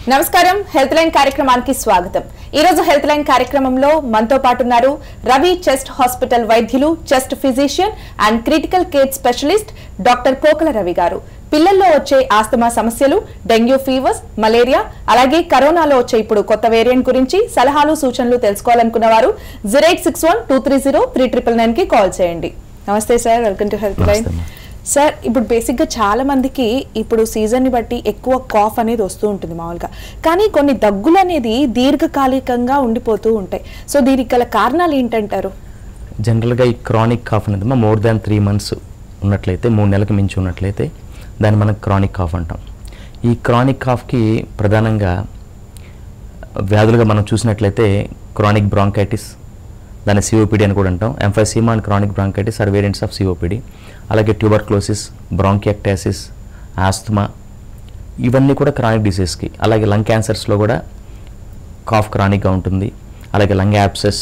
నమస్కారం health line కార్యక్రమానికి స్వాగతం ఈ రోజు హెల్త్ లైన్ కార్యక్రమంలో మనతో పాటు ఉన్నారు రవి చెస్ట్ హాస్పిటల్ వైద్యులు chest physician and critical care specialist doctor Pokala Ravi garu పిల్లల్లో వచ్చే ఆస్తమా సమస్యలు డెంగ్యూ ఫీవర్స్ మలేరియా అలాగే కరోనాలో వచ్చే ఇప్పుడు కొత్త వేరియంట్ గురించి సలహాలు సూచనలు తెలుసుకోవాలనుకున్న వారు zero eight six one two three zero three triple nine కి కాల్ చేయండి నమస్తే sir welcome to health line నమస్తే అమ్మా. సార్ ఇప్పుడు బేసిక్గా చాలా మందికి ఇప్పుడు సీజన్ని బట్టి ఎక్కువ కాఫ్ అనేది వస్తూ ఉంటుంది మామూలుగా కానీ కొన్ని దగ్గులు అనేది దీర్ఘకాలికంగా ఉండిపోతూ ఉంటాయి సో దీనికి గల కారణాలు ఏంటంటారు జనరల్గా ఈ క్రానిక్ కాఫ్ అనేది మోర్ దాన్ త్రీ మంత్స్ ఉన్నట్లయితే మూడు నెలలకు మించి ఉన్నట్లయితే దాన్ని మనం క్రానిక్ కాఫ్ అంటాం ఈ క్రానిక్ కాఫ్కి ప్రధానంగా వ్యాధులుగా మనం చూసినట్లయితే క్రానిక్ బ్రాంకైటిస్ దాన్ని సిఓపిడి అని కూడా అంటాం emphysema and chronic bronchitis are variants of COPD అలాగే ట్యూబర్క్లోసిస్ బ్రాంకియాక్టాసిస్ ఆస్తమా ఇవన్నీ కూడా క్రానిక్ డిసీజ్కి అలాగే లంగ్ క్యాన్సర్స్లో కూడా కాఫ్ క్రానిక్గా ఉంటుంది అలాగే లంగ్ యాప్సెస్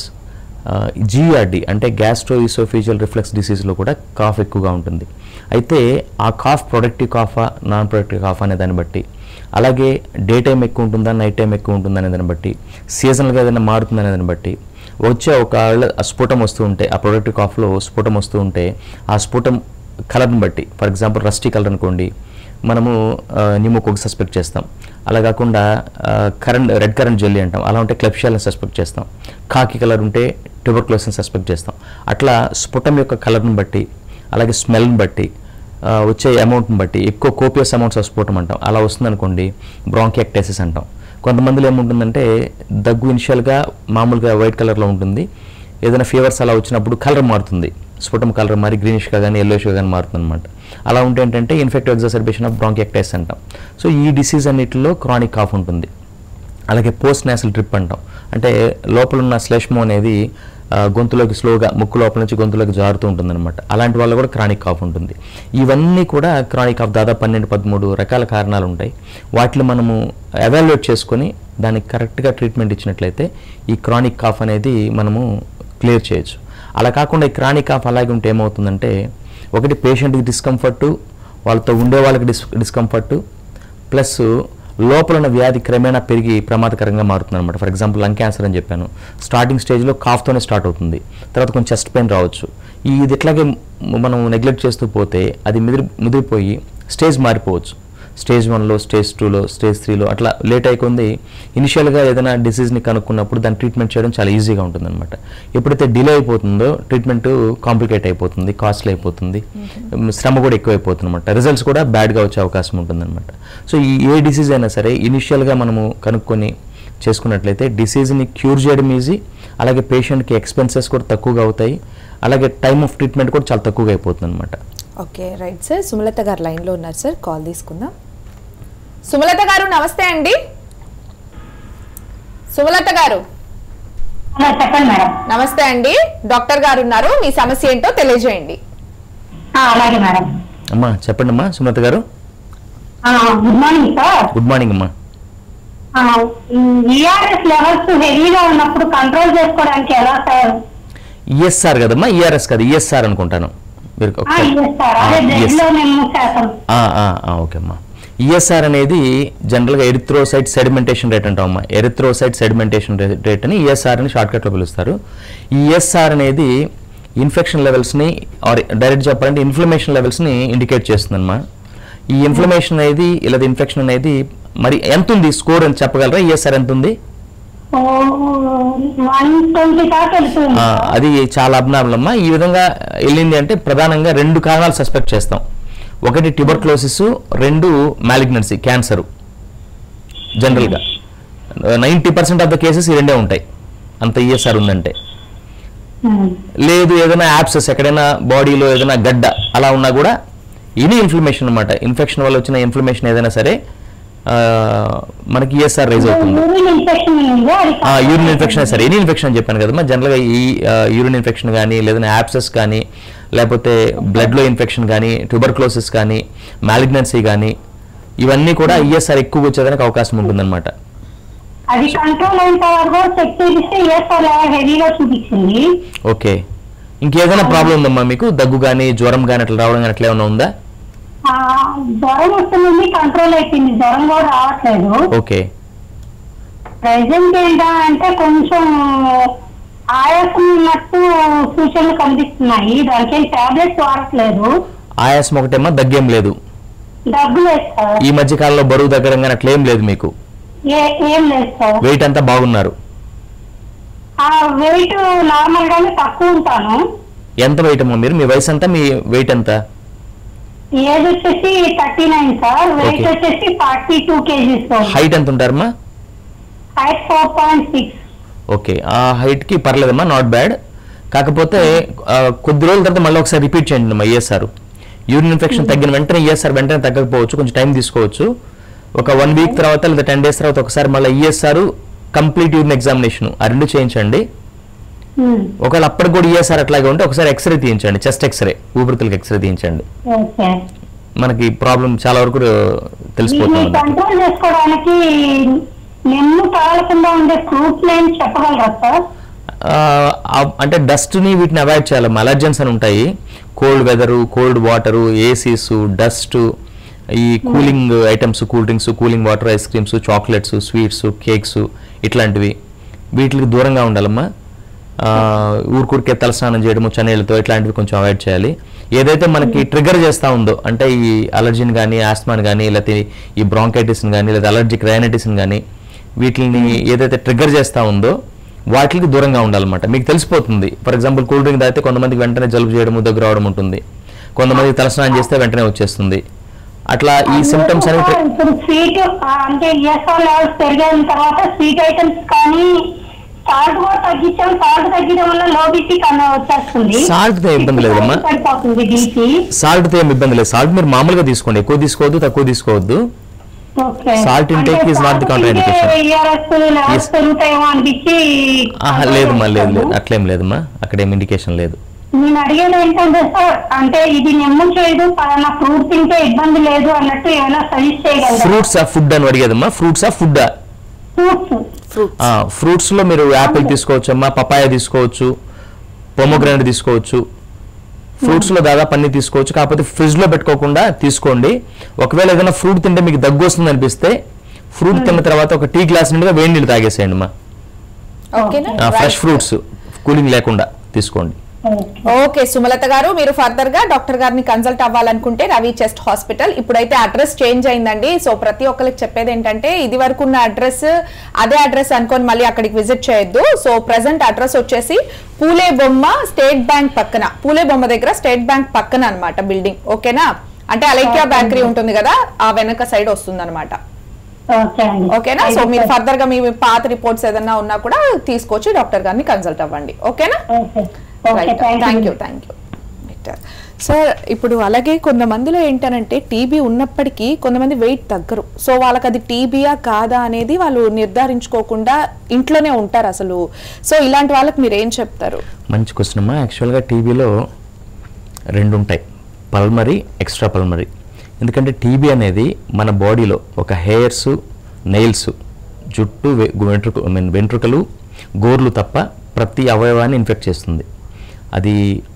జిఆర్డి అంటే గ్యాస్ట్రో ఈసోఫీజియల్ రిఫ్లెక్స్ డిసీజ్లో కూడా కాఫ్ ఎక్కువగా ఉంటుంది అయితే ఆ cough productive coffer non productive cough అనే దాన్ని బట్టి అలాగే డే టైం ఎక్కువ ఉంటుందా నైట్ టైం ఎక్కువ ఉంటుందా అనే దాన్ని బట్టి సీజనల్గా ఏదైనా మారుతుందనే దాన్ని బట్టి వచ్చే ఒక స్ఫుటం వస్తూ ఉంటే ఆ ప్రొడక్టివ్ కాఫ్లో స్ఫుటం వస్తూ ఉంటే ఆ స్ఫుటం కలర్ని బట్టి ఫర్ ఎగ్జాంపుల్ రస్టీ కలర్ అనుకోండి మనము నిమోకోక్ సస్పెక్ట్ చేస్తాం అలా కాకుండా కరెంట్ రెడ్ కరెంట్ జెల్లీ అంటాం అలా ఉంటే క్లెప్షియాలని సస్పెక్ట్ చేస్తాం కాకి కలర్ ఉంటే ట్యూబర్క్లోసిన్ సస్పెక్ట్ చేస్తాం అట్లా స్ఫుటం యొక్క కలర్ని బట్టి అలాగే స్మెల్ని బట్టి ఆ, వచ్చే అమౌంట్ని బట్టి ఎక్కువ కోపియస్ అమౌంట్స్ ఆఫ్ స్ఫోటం అంటాం అలా వస్తుందనుకోండి బ్రాంకియాక్టైసిస్ అంటాం కొంతమందిలో ఏముంటుందంటే దగ్గు ఇనిషియల్గా మామూలుగా వైట్ కలర్లో ఉంటుంది ఏదైనా ఫీవర్స్ అలా వచ్చినప్పుడు కలర్ మారుతుంది స్ఫుటం కలర్ మారి గ్రీనిష్గా కానీ ఎల్లోష్గా కానీ మారుతుంది అనమాట అలా ఉంటే ఏంటంటే ఇన్ఫెక్టివ్ ఎగ్జాసర్బేషన్ ఆఫ్ బ్రాంకియాక్టైసిస్ అంటాం సో ఈ డిసీజ్ అన్నిటిలో క్రానిక్ కాఫ్ ఉంటుంది అలాగే పోస్ట్ నేసల్ డ్రిప్ అంటాం అంటే లోపల ఉన్న శ్లేష్మం అనేది ఆ, గొంతులోకి స్లోగా ముక్కు లోపల నుంచి గొంతులోకి జారుతూ ఉంటుందన్నమాట అలాంటి వాళ్ళ కూడా క్రానిక్ కాఫ్ ఉంటుంది ఇవన్నీ కూడా క్రానిక్ కాఫ్ దాదాపు పన్నెండు పదమూడు రకాల కారణాలు ఉంటాయి వాటిని మనము ఎవాల్యుయేట్ చేసుకొని దానికి కరెక్ట్గా ట్రీట్మెంట్ ఇచ్చినట్లయితే ఈ క్రానిక్ కాఫ్ అనేది మనము క్లియర్ చేయొచ్చు అలా కాకుండా ఈ క్రానిక్ కాఫ్ అలాగే ఉంటే ఏమవుతుందంటే ఒకటి పేషెంట్కి డిస్కంఫర్టు వాళ్ళతో ఉండే వాళ్ళకి డిస్ డిస్కంఫర్టు ప్లస్ లోపల ఉన్న వ్యాధి క్రమేణా పెరిగి ప్రమాదకరంగా మారుతుంది అనమాట ఫర్ ఎగ్జాంపుల్ లంగ్ క్యాన్సర్ అని చెప్పాను స్టార్టింగ్ స్టేజ్లో కాఫ్తోనే స్టార్ట్ అవుతుంది తర్వాత కొంచెం చెస్ట్ పెయిన్ రావచ్చు ఈ ఇది ఇట్లాగే మనం నెగ్లెక్ట్ చేస్తూ పోతే అది మిదిరి ముదిరిపోయి స్టేజ్ మారిపోవచ్చు స్టేజ్ వన్లో స్టేజ్ టూలో స్టేజ్ త్రీలో అట్లా లేట్ అయిపోయింది ఇనిషియల్గా ఏదైనా డిసీజ్ని కనుక్కున్నప్పుడు దాన్ని ట్రీట్మెంట్ చేయడం చాలా ఈజీగా ఉంటుంది అనమాట ఎప్పుడైతే డిలే అయిపోతుందో ట్రీట్మెంట్ కాంప్లికేట్ అయిపోతుంది కాస్ట్లీ అయిపోతుంది శ్రమ కూడా ఎక్కువ అయిపోతుంది అనమాట రిజల్ట్స్ కూడా బ్యాడ్గా వచ్చే అవకాశం ఉంటుంది అనమాట సో ఈ ఏ డిసీజ్ అయినా సరే ఇనిషియల్గా మనము కనుక్కొని చేసుకున్నట్లయితే డిసీజ్ని క్యూర్ చేయడం ఈజీ అలాగే పేషెంట్కి ఎక్స్పెన్సెస్ కూడా తక్కువగా అవుతాయి అలాగే టైమ్ ఆఫ్ ట్రీట్మెంట్ కూడా చాలా తక్కువగా అయిపోతుంది అనమాట ఓకే రైట్ సార్ సుమలత గారు లైన్లో ఉన్నారు సార్ కాల్ తీసుకుందాం సుమలత గారు నమస్తే అండి సుమలత గారు ఆ, చెప్పండి మేడం నమస్తే అండి డాక్టర్ గారు ఉన్నారు మీ సమస్య ఏంటో తెలియజేయండి ఆ, అలాగే మేడం అమ్మా చెప్పండి అమ్మా సుమత గారు ఆ, good morning sir good morning అమ్మా ఈఆర్ఎస్ లెవెల్స్ హెవీగా ఉన్నప్పుడు కంట్రోల్ చేసుకోవడానికి ఎలా సార్ ఈఎస్ఆర్ కదమ్మా ఈఆర్ఎస్ కాదు ఈఎస్ఆర్ అనుకుంటాను మీరు ఆ, ఒకసారి- yes సార్ అదే ఆ, బ్లడ్ yes. లో మేము శాతం ఆ, ఆ, ఆ, ఓకే అమ్మా ఈఎస్ఆర్ అనేది జనరల్గా ఎరిథ్రోసైట్ సెడిమెంటేషన్ రేట్ అంటాం అమ్మా ఎరిథ్రోసైట్ సెడిమెంటేషన్ రేట్ అని ఈఎస్ఆర్ అని షార్ట్కట్లో పిలుస్తారు ఈ ఈఎస్ఆర్ అనేది ఇన్ఫెక్షన్ లెవెల్స్ని ఆర్ డైరెక్ట్ చెప్పాలంటే ఇన్ఫ్లమేషన్ లెవెల్స్ని ఇండికేట్ చేస్తుందన్నమా ఈ ఇన్ఫ్లమేషన్ అనేది ఇలా ఇన్ఫెక్షన్ అనేది మరి ఎంత ఉంది స్కోర్ అని చెప్పగలరా ఈఎస్ఆర్ ఎంత ఉంది వన్ ట్వంటీ దాకా వెళ్తుంది ఆ, అది చాలా అబ్నార్మల్ అమ్మా ఈ విధంగా వెళ్ళింది అంటే ప్రధానంగా రెండు కారణాలు సస్పెక్ట్ చేస్తాం ఒకటి ట్యూబర్క్లోసిస్ రెండు మ్యాలిగ్నెన్సీ క్యాన్సర్ జనరల్గా ninety percent of the cases ఈ రెండే ఉంటాయి అంత ఈఎస్ఆర్ ఉందంటే ఉమ్. లేదు ఏదైనా యాప్సెస్ ఎక్కడైనా బాడీలో ఏదైనా గడ్డ అలా ఉన్నా కూడా ఇది ఇన్ఫ్లమేషన్ అనమాట ఇన్ఫెక్షన్ వల్ల వచ్చిన ఇన్ఫ్లమేషన్ ఏదైనా సరే ఆ, మనకి ఈఎస్ఆర్ రైజ్ అవుతుంది యూరిన్ ఇన్ఫెక్షన్ ఉంది అది ఆ, యూరిన్ ఇన్ఫెక్షన్ సరే ఎనీ ఇన్ఫెక్షన్ అని చెప్పాను కదమ్మా జనరల్గా ఈ ఆ, యూరిన్ ఇన్ఫెక్షన్ కానీ లేదంటే యాప్సెస్ కానీ లేకపోతే బ్లడ్లో ఇన్ఫెక్షన్ కానీ ట్యూబర్క్లోసిస్ కానీ మ్యాలిగ్నెన్సీ కానీ ఇవన్నీ కూడా ఈఎస్ఆర్ ఎక్కువ వచ్చేదానికి అవకాశం ఉంటుందన్నమాట అది కంట్రోల్ అయిన తర్వాత కూడా చెక్ చేపిస్తే ఈఎస్ఆర్ లెవెల్ హెవీగా చూపించింది ఓకే ఇంకేదైనా ప్రాబ్లం ఉందమ్మా మీకు దగ్గు కానీ జ్వరం కానీ అట్లా రావడం కానీ అట్లా ఏమైనా ఉందా ఆ, జ్వరం వస్తుంది కంట్రోల్ అయిపోయింది జ్వరం కూడా రావట్లేదు ఓకే ప్రెసెంట్ ఏంటంటే కొంచెం ఆయాసం ఉన్నట్టు సూచనలు కనిపిస్తున్నాయి దానికి ఏం టాబ్లెట్స్ వాడట్లేదు ఆయాసం ఒకటేమో దగ్గేం లేదు దగ్గు లేదు సార్ ఈ మధ్య కాలంలో బరువు దగ్గరంగా అట్లేం లేదు మీకు ఏ ఏం లేదు సార్ వెయిట్ అంతా బాగున్నారు ఆ వెయిట్ నార్మల్ గానే తక్కువ ఉంటాను ఎంత వెయిట్ అమ్మా మీరు మీ వయసు ఎంత మీ వెయిట్ ఎంత ఏజ్ వచ్చేసి thirty nine sir weight Okay. వచ్చేసి ఫార్టీ టూ కేజీస్ హైట్ ఎంత ఉంటారమ్మా height four point six okay ఆ హైట్కి పర్లేదమ్మా నాట్ బ్యాడ్ కాకపోతే ఆ, కొద్ది రోజుల తర్వాత మళ్ళీ ఒకసారి రిపీట్ చేయండి అమ్మా ఈఎస్ఆర్ యూరిన్ ఇన్ఫెక్షన్ తగ్గిన వెంటనే ఈఎస్ఆర్ వెంటనే తగ్గకపోవచ్చు కొంచెం టైం తీసుకోవచ్చు ఒక వన్ వీక్ తర్వాత లేదా టెన్ డేస్ తర్వాత ఒకసారి మళ్ళీ ఈఎస్ఆర్ కంప్లీట్ యూరిన్ ఎగ్జామినేషన్ ఆ రెండు చేయించండి ఒకవేళ అప్పటికి కూడా ఈఎస్ఆర్ అట్లాగే ఉంటే ఒకసారి ఎక్స్రే తీయించండి చెస్ట్ ఎక్స్రే ఊపిరితిత్తులకు ఎక్స్రే తీయించండి ఓకే మనకి ప్రాబ్లం చాలా వరకు దీన్ని తెలిసిపోతుంది కంట్రోల్ చేసుకోవడానికి నెమ్ము తాగకుండా ఉండే ఫ్రూట్స్ నేమ్ చెప్పగలరా సార్ ఆ, ఆ- అంటే డస్ట్ని వీటిని అవాయిడ్ చేయాలి అలర్జెన్స్ అని ఉంటాయి cold weather cold water ACs dust ఈ cooling items cool drinks cooling water ice creams chocolates sweets cakes ఇట్లాంటివి వీటికి దూరంగా ఉండాలమ్మా ఆ, ఊరికూరికే తలస్నానం చేయడము చన్నీళ్ళతో ఇట్లాంటివి కొంచెం అవాయిడ్ చేయాలి ఏదైతే మనకి ట్రిగర్ చేస్తూ ఉందో అంటే ఈ అలర్జీని కానీ ఆస్మాని కానీ లేకపోతే ఈ బ్రాంకైటిస్ని కానీ లేదా అలర్జిక్ రైనటిస్ని కానీ వీటిని ఏదైతే ట్రిగర్ చేస్తూ ఉందో వాటికి దూరంగా ఉండాలన్నమాట మీకు తెలిసిపోతుంది ఫర్ ఎగ్జాంపుల్ కూల్ డ్రింక్ తాగితే కొంతమందికి వెంటనే జలుబు చేయడం దగ్గర రావడం ఉంటుంది కొంతమంది తలస్నానం చేస్తే వెంటనే వచ్చేస్తుంది అట్లా ఈ సిమ్టమ్స్ అనేవి అందులో ఇప్పుడు స్వీట్ అంటే ఈఎస్ఆర్ లెవెల్స్ పెరిగిన తర్వాత స్వీట్ ఐటమ్స్ కానీ సాల్ట్ కూడా తగ్గించాం సాల్ట్ తగ్గడం వల్ల లో బీపీ కన్నా వచ్చేస్తుంది Salt తో ఇబ్బంది లేదమ్మా. పడిపోతుంది బీపీ సాల్ట్తో ఏం ఇబ్బంది లేదు సాల్ట్ మీరు మామూలుగా తీసుకోండి ఎక్కువ తీసుకోవద్దు తక్కువ తీసుకోవద్దు okay Salt intake is not the contraindication. ERS levels Yes. పెరుగుతాయేమో అనిపించి ఆహా లేదమ్మా లేదు లేదు అట్లేం లేదమ్మా అక్కడ ఏం ఇండికేషన్ లేదు నేను అడిగేది ఏంటంటే సార్ అంటే ఇది నెమ్ము చేయదు పలానా ఫ్రూట్ తింటే ఇబ్బంది లేదు అన్నట్టు ఏమైనా సజెస్ట్ చేయగలరా ఫ్రూట్స్ ఆ ఫుడ్ అని అడిగేదమ్మా ఫ్రూట్స్ ఆ ఫుడ్ ఫ్రూట్స్ ఫ్రూట్స్ ఫ్రూట్స్ లో మీరు యాపిల్ తీసుకోవచ్చు అమ్మా పపాయ తీసుకోవచ్చు పొమోగ్రానైట్ తీసుకోవచ్చు ఫ్రూట్స్ లో దాదాపు అన్ని తీసుకోవచ్చు కాకపోతే ఫ్రిడ్జ్ లో పెట్టుకోకుండా తీసుకోండి ఒకవేళ ఏదైనా ఫ్రూట్ తింటే మీకు దగ్గు వస్తుంది అనిపిస్తే ఫ్రూట్ తిన్న తర్వాత ఒక టీ గ్లాస్ నిండుగా వేడి నీళ్ళు తాగేసేయండి అమ్మా ఓకేనా ఫ్రెష్ ఫ్రూట్స్ కూలింగ్ లేకుండా తీసుకోండి ఓకే సుమలత గారు మీరు ఫర్దర్ గా డాక్టర్ గారిని కన్సల్ట్ అవ్వాలనుకుంటే రవి చెస్ట్ హాస్పిటల్ ఇప్పుడైతే అడ్రస్ చేంజ్ అయిందండి సో ప్రతి ఒక్కరికి చెప్పేది ఏంటంటే ఇది వరకు ఉన్న అడ్రస్ అదే అడ్రస్ అనుకొని మళ్ళీ అక్కడికి విజిట్ చేయొద్దు సో ప్రజెంట్ అడ్రస్ వచ్చేసి పూలే బొమ్మ స్టేట్ బ్యాంక్ పక్కన పూలే బొమ్మ దగ్గర స్టేట్ బ్యాంక్ పక్కన అన్నమాట బిల్డింగ్ ఓకేనా అంటే అలైక్యా బేకరీ ఉంటుంది కదా ఆ వెనక సైడ్ వస్తుంది అనమాట ఓకే అండి ఓకేనా సో మీరు ఫర్దర్ గా మీ పాత రిపోర్ట్స్ ఏదన్నా ఉన్నా కూడా తీసుకొచ్చి డాక్టర్ గారిని కన్సల్ట్ అవ్వండి ఓకేనా okay okay thank thank you thank you sir ఇప్పుడు అలాగే కొంతమందిలో ఏంటనంటే టీబీ ఉన్నప్పటికీ కొంతమంది వెయిట్ తగ్గరు సో వాళ్ళకి అది టీబీయా కాదా అనేది వాళ్ళు నిర్ధారించుకోకుండా ఇంట్లోనే ఉంటారు అసలు సో ఇలాంటి వాళ్ళకి మీరు ఏం చెప్తారు మంచి క్వశ్చన్ అమ్మా యాక్చువల్గా టీబీలో రెండు ఉంటాయి పల్మరీ ఎక్స్ట్రా పల్మరీ ఎందుకంటే టీబీ అనేది మన బాడీలో ఒక హెయిర్స్ నెయిల్స్ జుట్టు వె- వెంట్రుక ఐ మీన్ వెంట్రుకలు గోర్లు తప్ప ప్రతి అవయవాన్ని ఇన్ఫెక్ట్ చేస్తుంది అది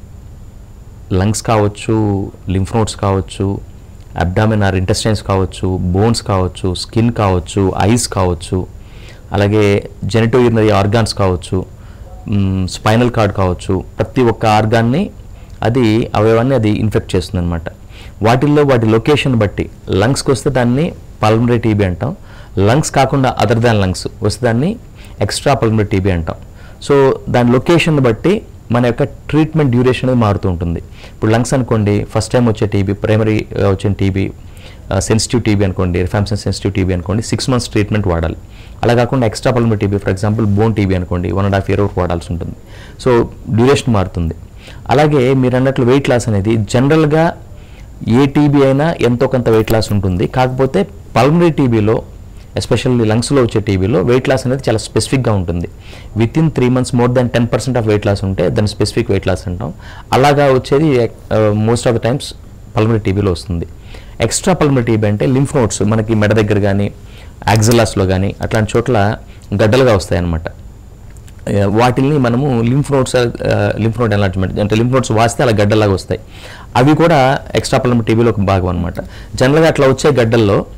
లంగ్స్ కావచ్చు లింఫ్ నోట్స్ కావచ్చు అబ్డామిన్ ఆర్ ఇంటెస్టైన్స్ కావచ్చు బోన్స్ కావచ్చు స్కిన్ కావచ్చు ఐస్ కావచ్చు అలాగే జెనిటో యూరినరీ ఆర్గాన్స్ కావచ్చు స్పైనల్ కార్డ్ కావచ్చు ప్రతి ఒక్క ఆర్గాన్ని అది అవయవాన్ని అది ఇన్ఫెక్ట్ చేస్తుంది అనమాట వాటిల్లో వాటి లొకేషన్ బట్టి లంగ్స్కి వస్తే దాన్ని పల్మరీ టీబీ అంటాం లంగ్స్ కాకుండా అదర్ దాన్ లంగ్స్ వస్తే దాన్ని ఎక్స్ట్రా పల్మరీ టీబీ అంటాం సో దాని లొకేషన్ బట్టి మన యొక్క ట్రీట్మెంట్ డ్యూరేషన్ అనేది మారుతూ ఉంటుంది ఇప్పుడు లంగ్స్ అనుకోండి ఫస్ట్ టైం వచ్చే టీబీ ప్రైమరీ వచ్చిన టీబీ సెన్సిటివ్ టీబీ అనుకోండి రిఫామ్సన్ సెన్సిటివ్ టీబీ అనుకోండి సిక్స్ మంత్స్ ట్రీట్మెంట్ వాడాలి అలా కాకుండా extra pulmonary TB for example bone TB అనుకోండి వన్ అండ్ హాఫ్ ఇయర్ వరకు వాడాల్సి ఉంటుంది సో డ్యూరేషన్ మారుతుంది అలాగే మీరు అన్నట్లు వెయిట్ లాస్ అనేది జనరల్గా ఏ టీబీ అయినా ఎంతో కొంత వెయిట్ లాస్ ఉంటుంది కాకపోతే పల్మరీ టీబీలో ఎస్పెషల్లీ లంగ్స్లో వచ్చే టీబీలో వెయిట్ లాస్ అనేది చాలా స్పెసిఫిక్గా ఉంటుంది within three months more than ten percent of weight loss ఉంటే దాన్ని స్పెసిఫిక్ వెయిట్ లాస్ అంటాం అలాగా వచ్చేది most of the times pulmonary టీబీలో వస్తుంది ఎక్స్ట్రా పల్మరీ టీబీ అంటే లింఫ్ నోట్స్ మనకి మెడ దగ్గర కానీ యాక్సిలాస్లో కానీ అట్లాంటి చోట్ల గడ్డలుగా వస్తాయి అన్నమాట ఆ, వాటిల్ని మనము lymph nodes lymph node enlargement అంటే లింఫ్ నోట్స్ వాస్తే అలా గడ్డలాగా వస్తాయి అవి కూడా ఎక్స్ట్రా పల్మరీ టీబీలో ఒక భాగం అనమాట జనరల్గా అట్లా వచ్చే గడ్డల్లో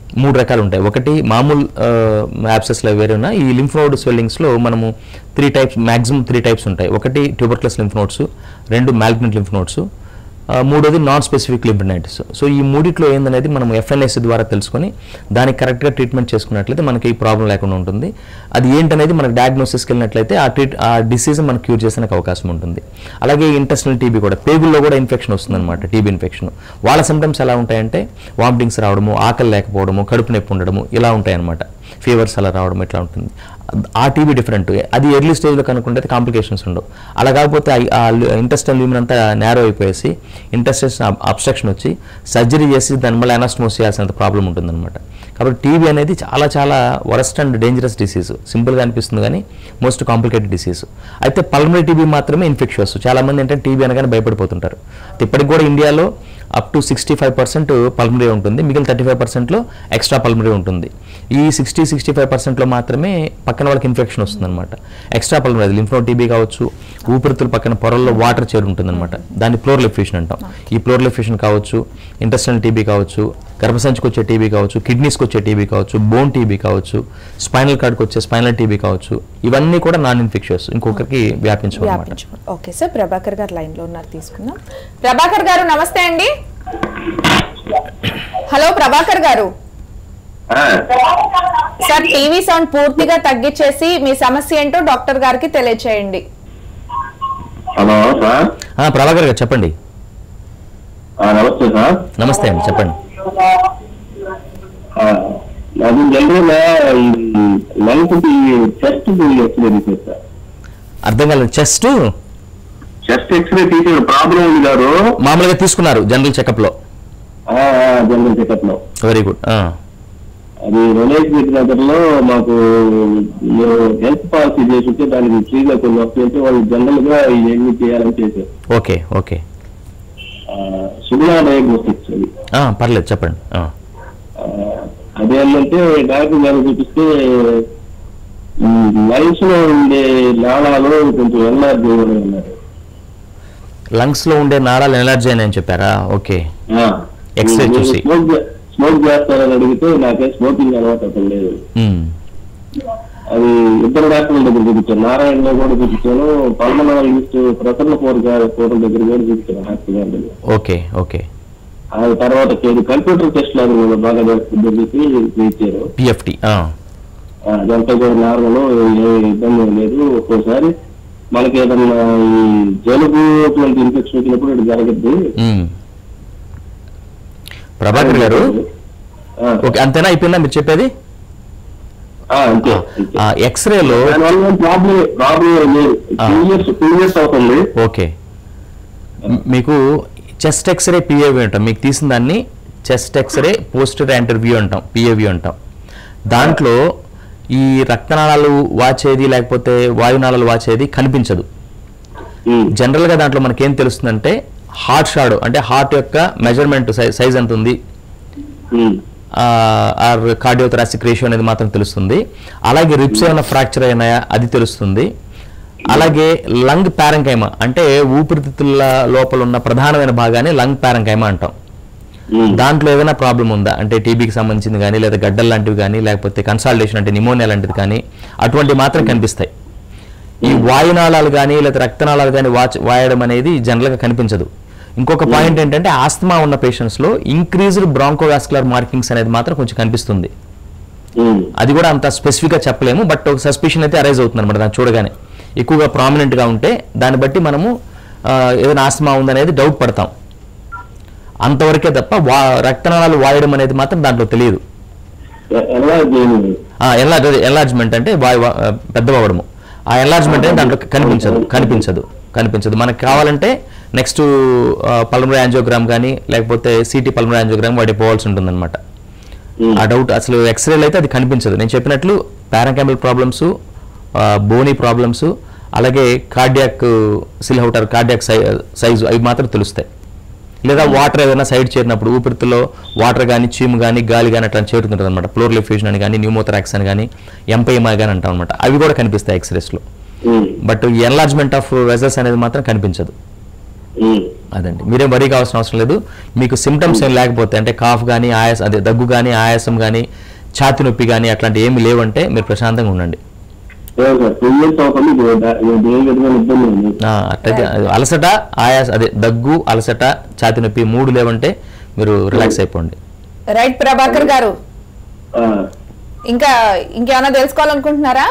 మూడు రకాలు ఉంటాయి ఒకటి మామూలు యాప్సెస్లో వేరే ఉన్న ఈ లింఫ్ నోడ్ స్వెల్లింగ్స్లో మనము three types maximum three types ఉంటాయి ఒకటి ట్యూబర్క్లస్ లింఫ్ నోడ్స్ రెండు మ్యాల్గ్నెంట్ లింఫ్ నోడ్స్ ఆ, మూడోది నాన్ స్పెసిఫిక్ లింఫనైటిస్ సో ఈ మూడిట్లో ఏందనేది మనం ఎఫ్ఎన్ఎస్ ద్వారా తెలుసుకొని దానికి కరెక్ట్గా ట్రీట్మెంట్ చేసుకున్నట్లయితే మనకి ఈ ప్రాబ్లం లేకుండా ఉంటుంది అది ఏంటనేది మనకి డయాగ్నోసిస్కి వెళ్ళినట్లయితే ఆ ట్రీట్ ఆ డిసీజ్ మనకు క్యూర్ చేసేందుకు అవకాశం ఉంటుంది అలాగే ఇంటెస్టల్ టీబీ కూడా పేగుల్లో కూడా ఇన్ఫెక్షన్ వస్తుందన్నమాట టీబీ ఇన్ఫెక్షన్ వాళ్ళ సిమ్టమ్స్ ఎలా ఉంటాయంటే వామిటింగ్స్ రావడము ఆకలి లేకపోవడము కడుపు నొప్పి ఉండడము ఇలా ఉంటాయన్నమాట ఫీవర్స్ అలా రావడం ఇట్లా ఉంటుంది ఆ టీబీ డిఫరెంట్ అది ఎర్లీ స్టేజ్లో కనుక్కుంటే కాంప్లికేషన్స్ ఉండవు అలా కాకపోతే ఆ- ఆ ఇంటెస్టల్ ల్యూమిన్ అంతా నేరో అయిపోయేసి ఇంటెస్టెస్ అబ్స్ట్రక్షన్ వచ్చి సర్జరీ చేసి దాని మళ్ళీ అనస్మోస్ చేయాల్సినంత ప్రాబ్లం ఉంటుందన్నమాట కాబట్టి టీబీ అనేది చాలా చాలా వరస్ట్ అండ్ డేంజరస్ డిసీజ్ సింపుల్గా అనిపిస్తుంది కానీ మోస్ట్ కాంప్లికేటెడ్ డిసీజ్ అయితే పల్మరీ టీబీ మాత్రమే ఇన్ఫెక్షన్స్ చాలామంది ఏంటంటే టీబీ అనగానే భయపడిపోతుంటారు అయితే ఇప్పటికి కూడా ఇండియాలో up to sixty five percent pulmonary ఉంటుంది మిగిలిన థర్టీ ఫైవ్ పర్సెంట్లో ఎక్స్ట్రా పల్మరీ ఉంటుంది ఈ సిక్స్టీ సిక్స్టీ ఫైవ్ పర్సెంట్లో మాత్రమే పక్కన వాళ్ళకి ఇన్ఫెక్షన్ వస్తుందన్నమాట ఎక్స్ట్రా పల్మరీ అది లింఫ్నో టీబీ కావచ్చు ఊపిరితుల పక్కన పొరల్లో వాటర్ చేరి ఉంటుందన్నమాట దాన్ని ప్లోరల్ ఎఫ్యూషన్ అంటాం ఈ ప్లోరల్ ఎఫ్యూషన్ కావచ్చు ఇంటెస్టల్ టీబీ కావచ్చు గర్భసంచికి వచ్చే టీబీ కావచ్చు కిడ్నీస్కి వచ్చే టీబీ కావచ్చు బోన్ టీబీ కావచ్చు స్పైనల్ కార్డ్కి వచ్చే స్పైనల్ టీబీ కావచ్చు ఇవన్నీ కూడా నాన్ ఇన్ఫెక్షన్స్ ఇంకొకరికి వ్యాపించవు అనమాట వ్యాపించుకోండి ఓకే సార్ ప్రభాకర్ గారు లైన్ లో ఉన్నారు తీసుకుందాం ప్రభాకర్ గారు నమస్తే అండి హలో ప్రభాకర్ గారు సార్ టీవీ సౌండ్ పూర్తిగా తగ్గించేసి మీ సమస్య ఏంటో డాక్టర్ గారికి తెలియచేయండి హలో సార్ ఆ, ప్రభాకర్ గారు చెప్పండి ఆ, నమస్తే సార్ నమస్తే అండి చెప్పండి ఆ, అది జనరల్ గా లంగ్స్ చెస్ట్ ఎక్స్రే సార్ అర్థం కాలేదు చెస్ట్ చెస్ట్ ఎక్స్రే తీసిన ప్రాబ్లం ఉంది గారు మామూలుగా తీసుకున్నారు జనరల్ చెకప్లో జనరల్ చెకప్ లో వెరీ గుడ్ అది రిలయన్స్ దగ్గర లో మాకు హెల్త్ పాలసీ చేస్తుంటే దానికి ఫ్రీగా కొన్ని వస్తాయంటే వాళ్ళు జనరల్ గా ఇవన్నీ చేయాలని చేశారు ఓకే ఓకే సుగుణా డయాగ్నోస్టిక్స్ అది పర్లేదు చెప్పండి ఆ. ఆ, అదేంటంటే డాక్టర్ గారు చూపిస్తే లైఫ్ లో ఉండే నాళాలు కొంచెం ఎన్ఆర్జీ ఉన్నారు లంగ్స్ లో ఉండే నాళాలు ఎనర్జీ అని చెప్పారా ఓకే X-ray చూసి. స్మోక్ స్మోక్ చేస్తారని అడిగితే నాకే స్మోకింగ్ అలవాటు అసలు లేదు మ్మ్. అది ఇద్దరు డాక్టర్ల దగ్గర చూపించాను నారాయణలో కూడా చూపించాను పల్మనాలజిస్ట్ ప్రసన్న కోర్ గారి కోట దగ్గర కూడా చూపించాను డాక్టర్ గారి దగ్గర ఓకే ఓకే ఆ తర్వాత ఇది కంప్యూటర్ టెస్ట్ లాగా కూడా బాగా చేస్తుందని చెప్పి ఇచ్చారు పిఎఫ్టి ఆ, అదంతా కూడా నార్మల్ ఏ ఇబ్బంది ఏం లేదు ఒక్కోసారి మనకి ఏదన్నా ఈ జలుబు అటువంటి ఇన్ఫెక్షన్ వచ్చినప్పుడు ఇది జరగద్దు ప్రభాకర్ గారు ఆ, ఓకే అంతేనా అయిపోయిందా మీరు చెప్పేది ఆ, అంతే అంతే. ఆ, ఎక్స్రేలో దానివల్ల ఏం ప్రాబ్లం ప్రాబ్లం ఏం లేదు ఆ. టూ ఇయర్స్ టూ ఇయర్స్ అవుతుంది ఓకే మ్- మీకు చెస్ట్ ఎక్స్రే పిఏవి అంటాం మీకు తీసిన దాన్ని చెస్ట్ ఎక్స్రే పోస్టర్ ఇంటర్వ్యూ అంటాం పిఏవి అంటాం దాంట్లో ఈ రక్తనాళాలు వాచేది లేకపోతే వాయునాళాలు వాచేది కనిపించదు ఉమ్, జనరల్గా దాంట్లో మనకేం తెలుస్తుందంటే హార్ట్ షాడో అంటే హార్ట్ యొక్క మెజర్మెంట్ సైజ్ ఎంత ఉంది ఉమ్, ఆర్ కార్డియోథరాసిక్ రేషియో అనేది మాత్రం తెలుస్తుంది అలాగే రిప్స్ ఏమైనా ఫ్రాక్చర్ అయినాయా అది తెలుస్తుంది అలాగే లంగ్ ప్యారంకైమా అంటే ఊపిరితిత్తుల లోపల ఉన్న ప్రధానమైన భాగాన్ని లంగ్ ప్యారంకైమా అంటాం ఉమ్, దాంట్లో ఏదైనా ప్రాబ్లం ఉందా అంటే టీబీకి సంబంధించింది కానీ లేదా గడ్డలు లాంటివి కానీ లేకపోతే కన్సాల్టేషన్ అంటే నిమోనియా లాంటిది కానీ అటువంటివి మాత్రం కనిపిస్తాయి ఈ వాయునాళాలు కానీ లేదా రక్తనాళాలు కానీ వాచ్ వాయడం అనేది జనరల్గా కనిపించదు ఇంకొక పాయింట్ ఏంటంటే ఆస్తమా ఉన్న పేషెంట్స్లో ఇంక్రీజ్డ్ బ్రాంకోవాస్కులర్ మార్కింగ్స్ అనేది మాత్రం కొంచెం కనిపిస్తుంది ఉమ్, అది కూడా అంత స్పెసిఫిక్గా చెప్పలేము బట్ ఒక సస్పిషన్ అయితే అరైజ్ అవుతుంది అనమాట దాన్ని చూడగానే ఎక్కువగా ప్రామినెంట్గా ఉంటే దాన్ని బట్టి మనము ఆ, ఏదైనా ఆస్తమా ఉందనేది డౌట్ పడతాం అంతవరకే తప్ప వా రక్తనాళాలు వాయడం అనేది మాత్రం దాంట్లో తెలియదు ఎ- ఎలా చేయను ఎన్లార్జ్ ఎన్లార్జ్మెంట్ అంటే వాయు వా- పెద్దవడము ఆ ఎన్లార్జ్మెంట్ అనేది దాంట్లో కనిపించదు కనిపించదు కనిపించదు మనకు కావాలంటే నెక్స్ట్ పల్మరీ యాంజియోగ్రామ్ కానీ లేకపోతే సిటీ పల్మరీ యాంజియోగ్రామ్ వాటి పోవాల్సి ఉంటుందన్నమాట ఉమ్, ఆ డౌట్ అసలు ఎక్స్రేలు అయితే అది కనిపించదు నేను చెప్పినట్లు పారాకాంబల్ ప్రాబ్లమ్స్ బోనీ ప్రాబ్లమ్స్ అలాగే కార్డియాక్ సిల్హౌటర్ కార్డియాక్ సై సైజు అవి మాత్రం తెలుస్తాయి లేదా వాటర్ ఏదైనా సైడ్ చేరినప్పుడు ఊపిరితిత్తులో వాటర్ కానీ చీము కానీ గాలి కానీ అట్లా చేరుతుంటుంది అనమాట ఫ్లోర్ ఫ్యూజన్ అని కానీ న్యూమోథరాక్స్ అని కానీ ఎంపైఎంఐ కానీ అంటాం అనమాట అవి కూడా కనిపిస్తాయి ఎక్స్రేస్లో um, but enlargement of vessels అనేది మాత్రం కనిపించదు ఉమ్. అదండి మీరేం వరీ కావాల్సిన అవసరం లేదు మీకు సిమ్టమ్స్ ఏం లేకపోతే అంటే కాఫ్ కానీ ఆయాస అదే దగ్గు కానీ ఆయాసం కానీ ఛాతి నొప్పి కానీ అట్లాంటి ఏమి లేవంటే మీరు ప్రశాంతంగా ఉండండి లేదు సార్ టూ ఇయర్స్ అవుతుంది ఇది దా- ఇది ఏ విధమైన ఇబ్బంది ఉంది ఆ, అట్లయితే అలసట ఆయాస అదే దగ్గు అలసట ఛాతి నొప్పి మూడు లేవంటే మీరు రిలాక్స్ అయిపోండి రైట్ ప్రభాకర్ గారు ఆ, ఇంకా ఇంకేమైనా తెలుసుకోవాలనుకుంటున్నారా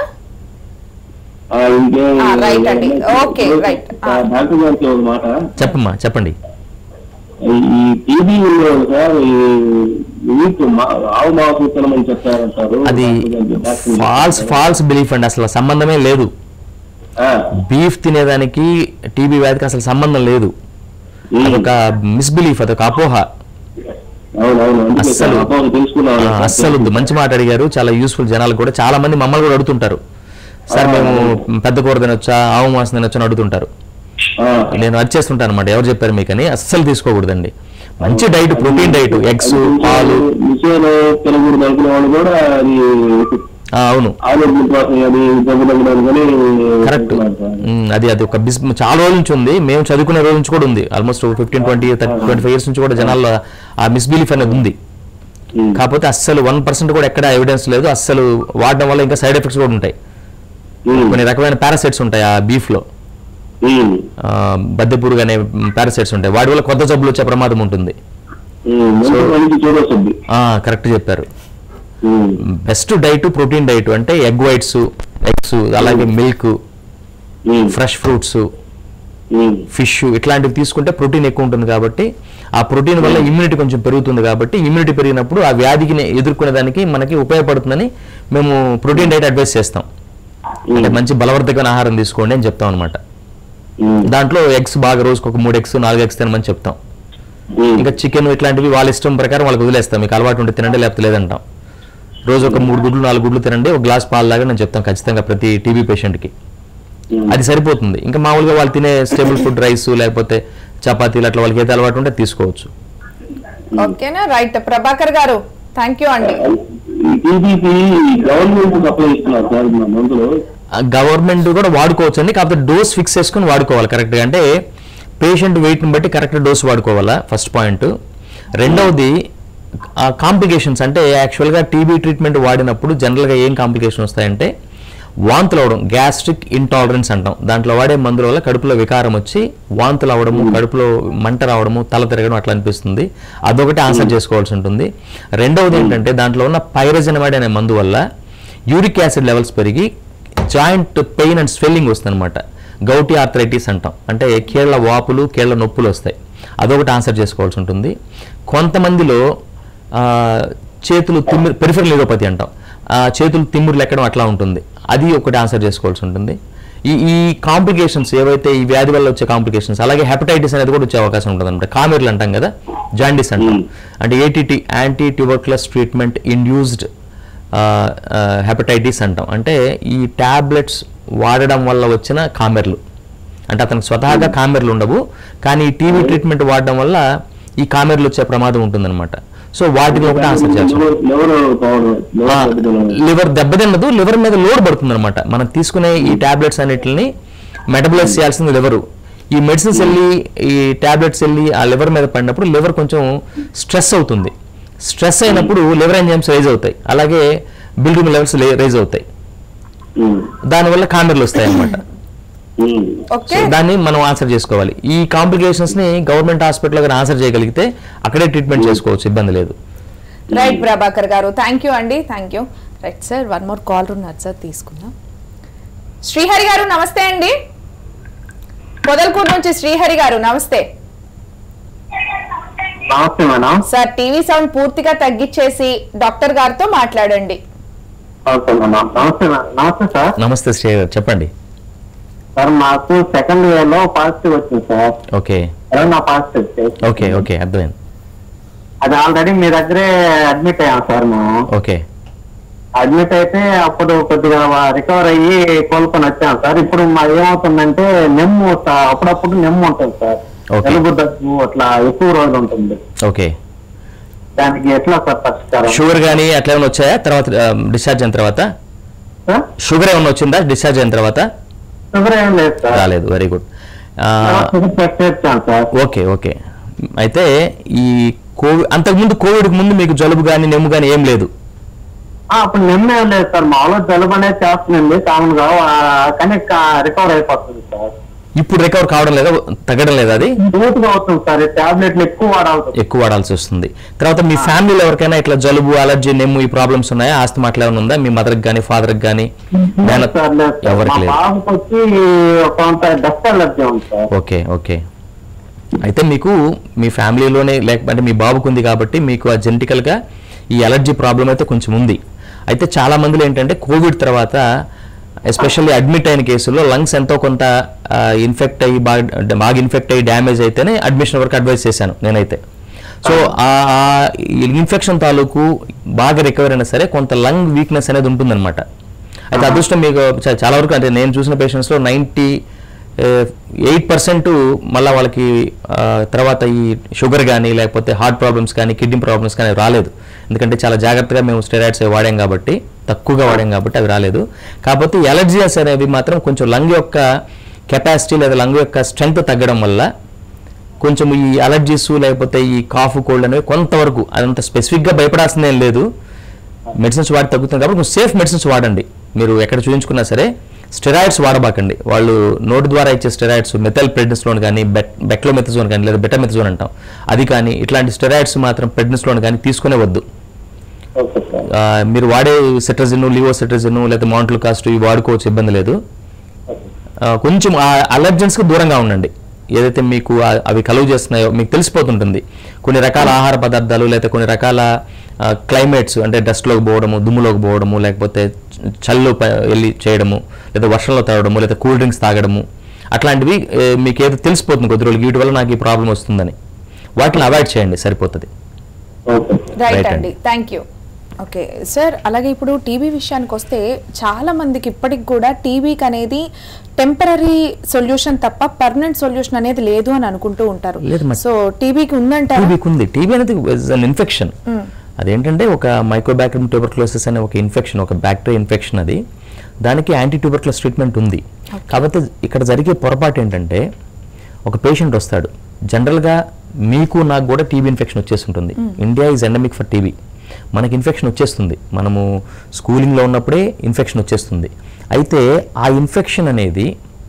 ఆ, ఇంకే ఆ, right అండి. Okay, right. ఆ, డాక్టర్ గారికి ఒక మాట చెప్పమ్మా చెప్పండి ఈ- ఈ టీబీ ఉన్నవాళ్ళు సార్ ఈ వీక్ మా- ఆవు మాంసం తినమని చెప్తారంటారు అది డాక్టర్ గారికి డాక్టర్ గారికి ఫాల్స్ చెప్తారు. ఫాల్స్ బిలీఫ్ అండి అసలు సంబంధమే లేదు ఆ, బీఫ్ తినేదానికి టీబీ వ్యాధికి అసలు సంబంధం లేదు ఈ- అదొక మిస్బిలీఫ్ అదొక అపోహ అవునవును అందుకే సార్ అస్సలు అపోహ తెలుసుకున్నాను ఆ, అస్సలు వద్దు మంచి మాట అడిగారు చాలా యూస్ఫుల్ జనాలు కూడా చాలా మంది మమ్మల్ని కూడా అడుగుతుంటారు సార్ ఆ, మేము పెద్ద కూర తినొచ్చా ఆవు మాంసం తినొచ్చా అని అడుగుతుంటారు ఆ, నేను అది చేస్తుంటాను అనమాట ఎవరు చెప్పారు మీకు అని అస్సలు తీసుకోకూడదండి మంచి డైట్ ప్రోటీన్ డైట్ ఎగ్స్ పాలు మిషన్ తినకూడదు అనుకునే వాళ్ళు కూడా అది ఆ, అవును ఆరోగ్యం కోసం అది దగ్గర దగ్గర అనుకుని కరెక్ట్ చేస్తున్నారు సార్. అది అది ఒక బిస్ చాలా రోజుల నుంచి ఉంది మేము చదువుకునే రోజు నుంచి కూడా ఉంది almost fifteen twenty twenty five years నుంచి కూడా జనాల్లో ఆ మిస్బిలీఫ్ అనేది ఉంది ఉమ్. కాకపోతే అస్సలు వన్ పర్సెంట్ కూడా ఎక్కడ ఎవిడెన్స్ లేదు అస్సలు వాడడం వల్ల ఇంకా సైడ్ ఎఫెక్ట్స్ కూడా ఉంటాయి ఉమ్. కొన్ని రకమైన పారాసైట్స్ ఉంటాయి ఆ బీఫ్ లో ఉమ్. ఆ, బద్దెపురుగు అనే పారాసైట్స్ ఉంటాయి వాటి వల్ల కొత్త జబ్బులు వచ్చే ప్రమాదం ఉంటుంది ఉమ్. మంచి పనికి చూడొస్తుంది కరెక్ట్ చెప్పారు um. Best diet protein diet అంటే ఎగ్ వైట్స్ ఎగ్స్ అలాగే milk um. Fresh fruits um. Fish ఇట్లాంటివి తీసుకుంటే ప్రోటీన్ ఎక్కువ ఉంటుంది కాబట్టి ఆ ప్రోటీన్ వల్ల ఇమ్యూనిటీ కొంచెం పెరుగుతుంది కాబట్టి ఇమ్యూనిటీ పెరిగినప్పుడు ఆ వ్యాధికి ఎదుర్కొనే దానికి మనకి ఉపయోగపడుతుందని మేము ప్రోటీన్ డైట్ అడ్వైస్ చేస్తాం అంటే మంచి బలవర్ధకమైన ఆహారం తీసుకోండి అని చెప్తాం అనమాట ఉమ్. దాంట్లో ఎగ్స్ బాగా రోజుకు ఒక మూడు ఎగ్స్ నాలుగు ఎగ్స్ తినమని చెప్తాం ఉమ్. ఇంకా చికెన్ ఇట్లాంటివి వాళ్ళ ఇష్టం ప్రకారం వాళ్ళకి వదిలేస్తాం మీకు అలవాటు ఉంటే తినండి లేకపోతే లేదంటాం రోజు ఒక మూడు గుడ్లు నాలుగు గుడ్లు తినండి ఒక గ్లాస్ పాలు లాగా నేను చెప్తాం ఖచ్చితంగా ప్రతి టీబీ పేషెంట్కి ఉమ్. అది సరిపోతుంది ఇంకా మామూలుగా వాళ్ళు తినే స్టేబుల్ ఫుడ్ రైస్ లేకపోతే చపాతీలు అట్లా వాళ్ళకి ఏది అలవాటు ఉంటే తీసుకోవచ్చు ఓకేనా right Prabhakar garu thank you అండి ఈ టీబీకి గవర్నమెంట్ సప్లై ఇస్తున్నారు సార్ మా మందులు గవర్నమెంట్ కూడా వాడుకోవచ్చు అండి కాకపోతే డోస్ ఫిక్స్ చేసుకుని వాడుకోవాలి కరెక్ట్గా అంటే పేషెంట్ వెయిట్ని బట్టి కరెక్ట్ డోస్ వాడుకోవాలా ఫస్ట్ పాయింట్ రెండవది కాంప్లికేషన్స్ అంటే యాక్చువల్గా టీబీ ట్రీట్మెంట్ వాడినప్పుడు జనరల్గా ఏం కాంప్లికేషన్ వస్తాయంటే వాంతులు అవడం గ్యాస్ట్రిక్ ఇంటాలరెన్స్ అంటాం దాంట్లో వాడే మందుల వల్ల కడుపులో వికారం వచ్చి వాంతులు అవడము కడుపులో మంట రావడము తల తిరగడం అట్లా అనిపిస్తుంది అదొకటి ఆన్సర్ చేసుకోవాల్సి ఉంటుంది రెండవది ఏంటంటే దాంట్లో ఉన్న పైరజనమైడ్ అనే మందు వల్ల యూరిక్ యాసిడ్ లెవెల్స్ పెరిగి జాయింట్ పెయిన్ అండ్ స్వెల్లింగ్ వస్తుంది అనమాట గౌటి ఆర్థరైటిస్ అంటాం అంటే కీళ్ళ వాపులు కీళ్ళ నొప్పులు వస్తాయి అదొకటి ఆన్సర్ చేసుకోవాల్సి ఉంటుంది కొంతమందిలో ఆ, చేతులు తిమ్మిరి పెరిఫరల్ న్యూరోపతి అంటాం ఆ, చేతులు తిమ్మురు ఎక్కడం అట్లా ఉంటుంది అది ఒకటి ఆన్సర్ చేసుకోవాల్సి ఉంటుంది ఈ ఈ కాంప్లికేషన్స్ ఏవైతే ఈ వ్యాధి వల్ల వచ్చే కాంప్లికేషన్స్ అలాగే హెపటైటిస్ అనేది కూడా వచ్చే అవకాశం ఉంటుంది అనమాట కామెర్లు అంటాం కదా జాండీస్ అంటాం Hmm. అంటే ATT anti tuberculous treatment induced hepatitis అంటాం అంటే ఈ టాబ్లెట్స్ వాడడం వల్ల వచ్చిన కామెర్లు అంటే అతనికి స్వతహాగా కామెర్లు ఉండవు కానీ ఈ టీవీ ట్రీట్మెంట్ వాడడం వల్ల ఈ కామెర్లు వచ్చే ప్రమాదం ఉంటుందన్నమాట సో వాటిని ఒకటి ఆన్సర్ చేయాల్సి ఉంటుంది. లివర్ పవర్ ఆ, లివర్ తగ్గుదల. లివర్ దెబ్బతిన్నదు లివర్ మీద లోడ్ పడుతుంది అనమాట మనం తీసుకునే ఈ టాబ్లెట్స్ అన్నిటిని మెటబలైజ్ చేయాల్సింది లివరు ఈ మెడిసిన్స్ వెళ్ళి ఈ టాబ్లెట్స్ వెళ్ళి ఆ లివర్ మీద పడినప్పుడు లివర్ కొంచెం స్ట్రెస్ అవుతుంది స్ట్రెస్ అయినప్పుడు లివర్ ఎంజైమ్స్ రైజ్ అవుతాయి అలాగే బిల్డింగ్ లెవెల్స్ రైజ్ అవుతాయి ఉమ్. దానివల్ల కామెర్లు వస్తాయి అన్నమాట ఉమ్. ఓకే సో దాన్ని మనం ఆన్సర్ చేసుకోవాలి ఈ కాంప్లికేషన్స్ ని గవర్నమెంట్ హాస్పిటల్ గానీ ఆన్సర్ చేయగలిగితే అక్కడే ట్రీట్మెంట్ చేసుకోవచ్చు ఇబ్బంది లేదు right Prabhakar garu thank you అండి thank you right sir one more call ఉన్నారు సార్ తీసుకుందాం శ్రీహరి గారు నమస్తే అండి పొదల్కూరు నుంచి శ్రీహరి గారు నమస్తే నమస్తే మేడం సార్ టీవీ సౌండ్ పూర్తిగా తగ్గించేసి డాక్టర్ గారితో మాట్లాడండి ఓకే మేడం నమస్తే మేడం నమస్తే సార్ నమస్తే శ్రీ గారు చెప్పండి సార్ మాకు సెకండ్ ఇయర్ లో పాజిటివ్ వచ్చింది sir okay corona positive okay okay అర్థమైంది అది ఆల్రెడీ మీ దగ్గరే అడ్మిట్ అయ్యాం సార్ మేము ఓకే అడ్మిట్ అయితే అప్పుడు కొద్దిగా రికవర్ అయ్యి కోలుకొని వచ్చాం సార్ ఇప్పుడు మా ఏమవుతుందంటే నెమ్ము స- అప్పుడప్పుడు నెమ్ము ఉంటుంది సార్ Okay. తెలుగు దగ్గు అట్లా ఎక్కువ రోజులు ఉంటుంది ఓకే దానికి ఎట్లా సార్ పరిష్కారం షుగర్ కానీ అట్లా ఏమైనా వచ్చాయా తర్వాత డిశ్చార్జ్ అయిన తర్వాత సార్ షుగర్ ఏమైనా వచ్చిందా డిశ్చార్జ్ అయిన తర్వాత షుగర్ ఏం లేదు సార్ రాలేదు వెరీ గుడ్ టెస్ట్ చేస్తాను సార్ ఓకే ఓకే అయితే ఈ కోవిడ్ అంతకుముందు కోవిడ్కి ముందు మీకు జలుబు కానీ నెమ్ము కానీ ఏం లేదు ఆ, అప్పుడు నిన్న ఏం లేదు సార్ మామూలుగా జలుబు అనేది చేస్తుందండి కామన్ గా ఆ, కానీ రికవర్ అయిపోతుంది సార్ ఇప్పుడు రికవర్ కావడం లేదా తగ్గడం లేదా అది గా అవుతుంది సార్ టాబ్లెట్లు ఎక్కువ వాడాల్సి ఎక్కువ వాడాల్సి వస్తుంది తర్వాత మీ ఫ్యామిలీలో ఎవరికైనా ఇట్లా జలుబు అలర్జీ నెమ్ము ఈ ప్రాబ్లమ్స్ ఉన్నాయా ఆస్తి అట్లా ఏమైనా ఉందా మీ మదర్కి కానీ ఫాదర్కి కానీ లేదు సార్ లేదు సార్. మా ఎవరికి లేదు బాబుకి వచ్చి కొంత డస్ట్ అలర్జీ ఉంది సార్ ఓకే ఓకే అయితే మీకు మీ ఫ్యామిలీలోనే లేకపోతే మీ బాబుకు ఉంది కాబట్టి మీకు ఆ జెనెటికల్గా ఈ అలర్జీ ప్రాబ్లం అయితే కొంచెం ఉంది అయితే చాలా మందిలో ఏంటంటే కోవిడ్ తర్వాత ఎస్పెషల్లీ అడ్మిట్ అయిన కేసుల్లో లంగ్స్ ఎంతో కొంత ఇన్ఫెక్ట్ అయ్యి బాగా బాగా ఇన్ఫెక్ట్ అయ్యి డ్యామేజ్ అయితేనే అడ్మిషన్ వరకు అడ్వైస్ చేశాను నేనైతే సో ఆ ఇన్ఫెక్షన్ తాలూకు బాగా రికవర్ అయినా సరే కొంత లంగ్ వీక్నెస్ అనేది ఉంటుందన్నమాట అయితే అదృష్టం మీకు చా- చాలా వరకు అంటే నేను చూసిన పేషెంట్స్లో నైంటీ ఎయిట్ పర్సెంట్ మళ్ళీ వాళ్ళకి ఆ, తర్వాత ఈ షుగర్ కానీ లేకపోతే హార్ట్ ప్రాబ్లమ్స్ కానీ కిడ్నీ ప్రాబ్లమ్స్ కానీ అవి రాలేదు ఎందుకంటే చాలా జాగ్రత్తగా మేము స్టెరాయిడ్స్ అవి వాడాం కాబట్టి తక్కువగా వాడాం కాబట్టి అవి రాలేదు కాకపోతే ఎలర్జీస్ అనేవి మాత్రం కొంచెం లంగ్ యొక్క కెపాసిటీ లేదా లంగ్ యొక్క స్ట్రెంగ్త్ తగ్గడం వల్ల కొంచెం ఈ అలర్జీస్ లేకపోతే ఈ కాఫ్ కోల్డ్ అనేవి కొంతవరకు అదంత స్పెసిఫిక్గా భయపడాల్సిందేం లేదు మెడిసిన్స్ వాడి తగ్గుతుంది కాబట్టి కొంచెం సేఫ్ మెడిసిన్స్ వాడండి మీరు ఎక్కడ చూపించుకున్నా సరే స్టెరాయిడ్స్ వాడబాకండి వాళ్ళు నోటి ద్వారా ఇచ్చే స్టెరాయిడ్స్ మెథల్ ప్రెడ్నిస్లోన్ కానీ బెట్ బెక్లోమెథజోన్ కానీ లేదా బెటమెథజోన్ అంటాం అది కానీ ఇట్లాంటి స్టెరాయిడ్స్ మాత్రం ప్రెడ్నిస్లోన్ కానీ తీసుకునే వద్దు ఓకే సార్ ఆ, మీరు వాడే సిట్రజిన్ లివో సిట్రజిన్ లేదా మౌంట్లు కాస్ట్ ఇవి వాడుకోవచ్చు ఇబ్బంది లేదు ఆ, కొంచెం ఆ అలర్జెన్స్కి దూరంగా ఉండండి ఏదైతే మీకు ఆ- అవి కలుగు చేస్తున్నాయో మీకు తెలిసిపోతుంటుంది కొన్ని రకాల ఆహార పదార్థాలు లేదా కొన్ని రకాల క్లైమేట్స్ అంటే డస్ట్లోకి పోవడము దుమ్ములోకి పోవడము లేకపోతే చ- చలిలో ప- వెళ్ళి చేయడము లేదా వర్షంలో తాగడము లేదా కూల్ డ్రింక్స్ తాగడము అట్లాంటివి ఏ, మీకు ఏదో తెలిసిపోతుంది కొద్ది రోజులు వీటి వల్ల నాకు ఈ ప్రాబ్లం వస్తుందని వాటిని అవాయిడ్ చేయండి సరిపోతుంది ఓకే రైట్ Right అండి థ్యాంక్ యూ ఓకే సార్ అలాగే ఇప్పుడు టీబీ విషయానికి వస్తే చాలా మందికి ఇప్పటికి కూడా టీబీకి అనేది టెంపరీ సొల్యూషన్ తప్ప పర్మనెంట్ సొల్యూషన్ అనేది లేదు అని అనుకుంటూ ఉంటారు లేదు మరి. సో టీబీకి ఉందంటారా టీబీకి ఉంది టీబీ అనేది అన్ ఇన్ఫెక్షన్ అదేంటంటే ఒక మైక్రోబ్యాక్టీరియం ట్యూబర్క్లోసిస్ అనే ఒక ఇన్ఫెక్షన్ ఒక బ్యాక్టీరియా ఇన్ఫెక్షన్ అది దానికి యాంటీ ట్యూబర్క్లోస్ ట్రీట్మెంట్ ఉంది కాబట్టి ఇక్కడ జరిగే పొరపాటు ఏంటంటే ఒక పేషెంట్ వస్తాడు జనరల్గా మీకు నాకు కూడా టీబీ ఇన్ఫెక్షన్ వచ్చేస్తుంటుంది India is endemic for TB మనకి ఇన్ఫెక్షన్ వచ్చేస్తుంది మనము స్కూలింగ్లో ఉన్నప్పుడే ఇన్ఫెక్షన్ వచ్చేస్తుంది అయితే ఆ ఇన్ఫెక్షన్ అనేది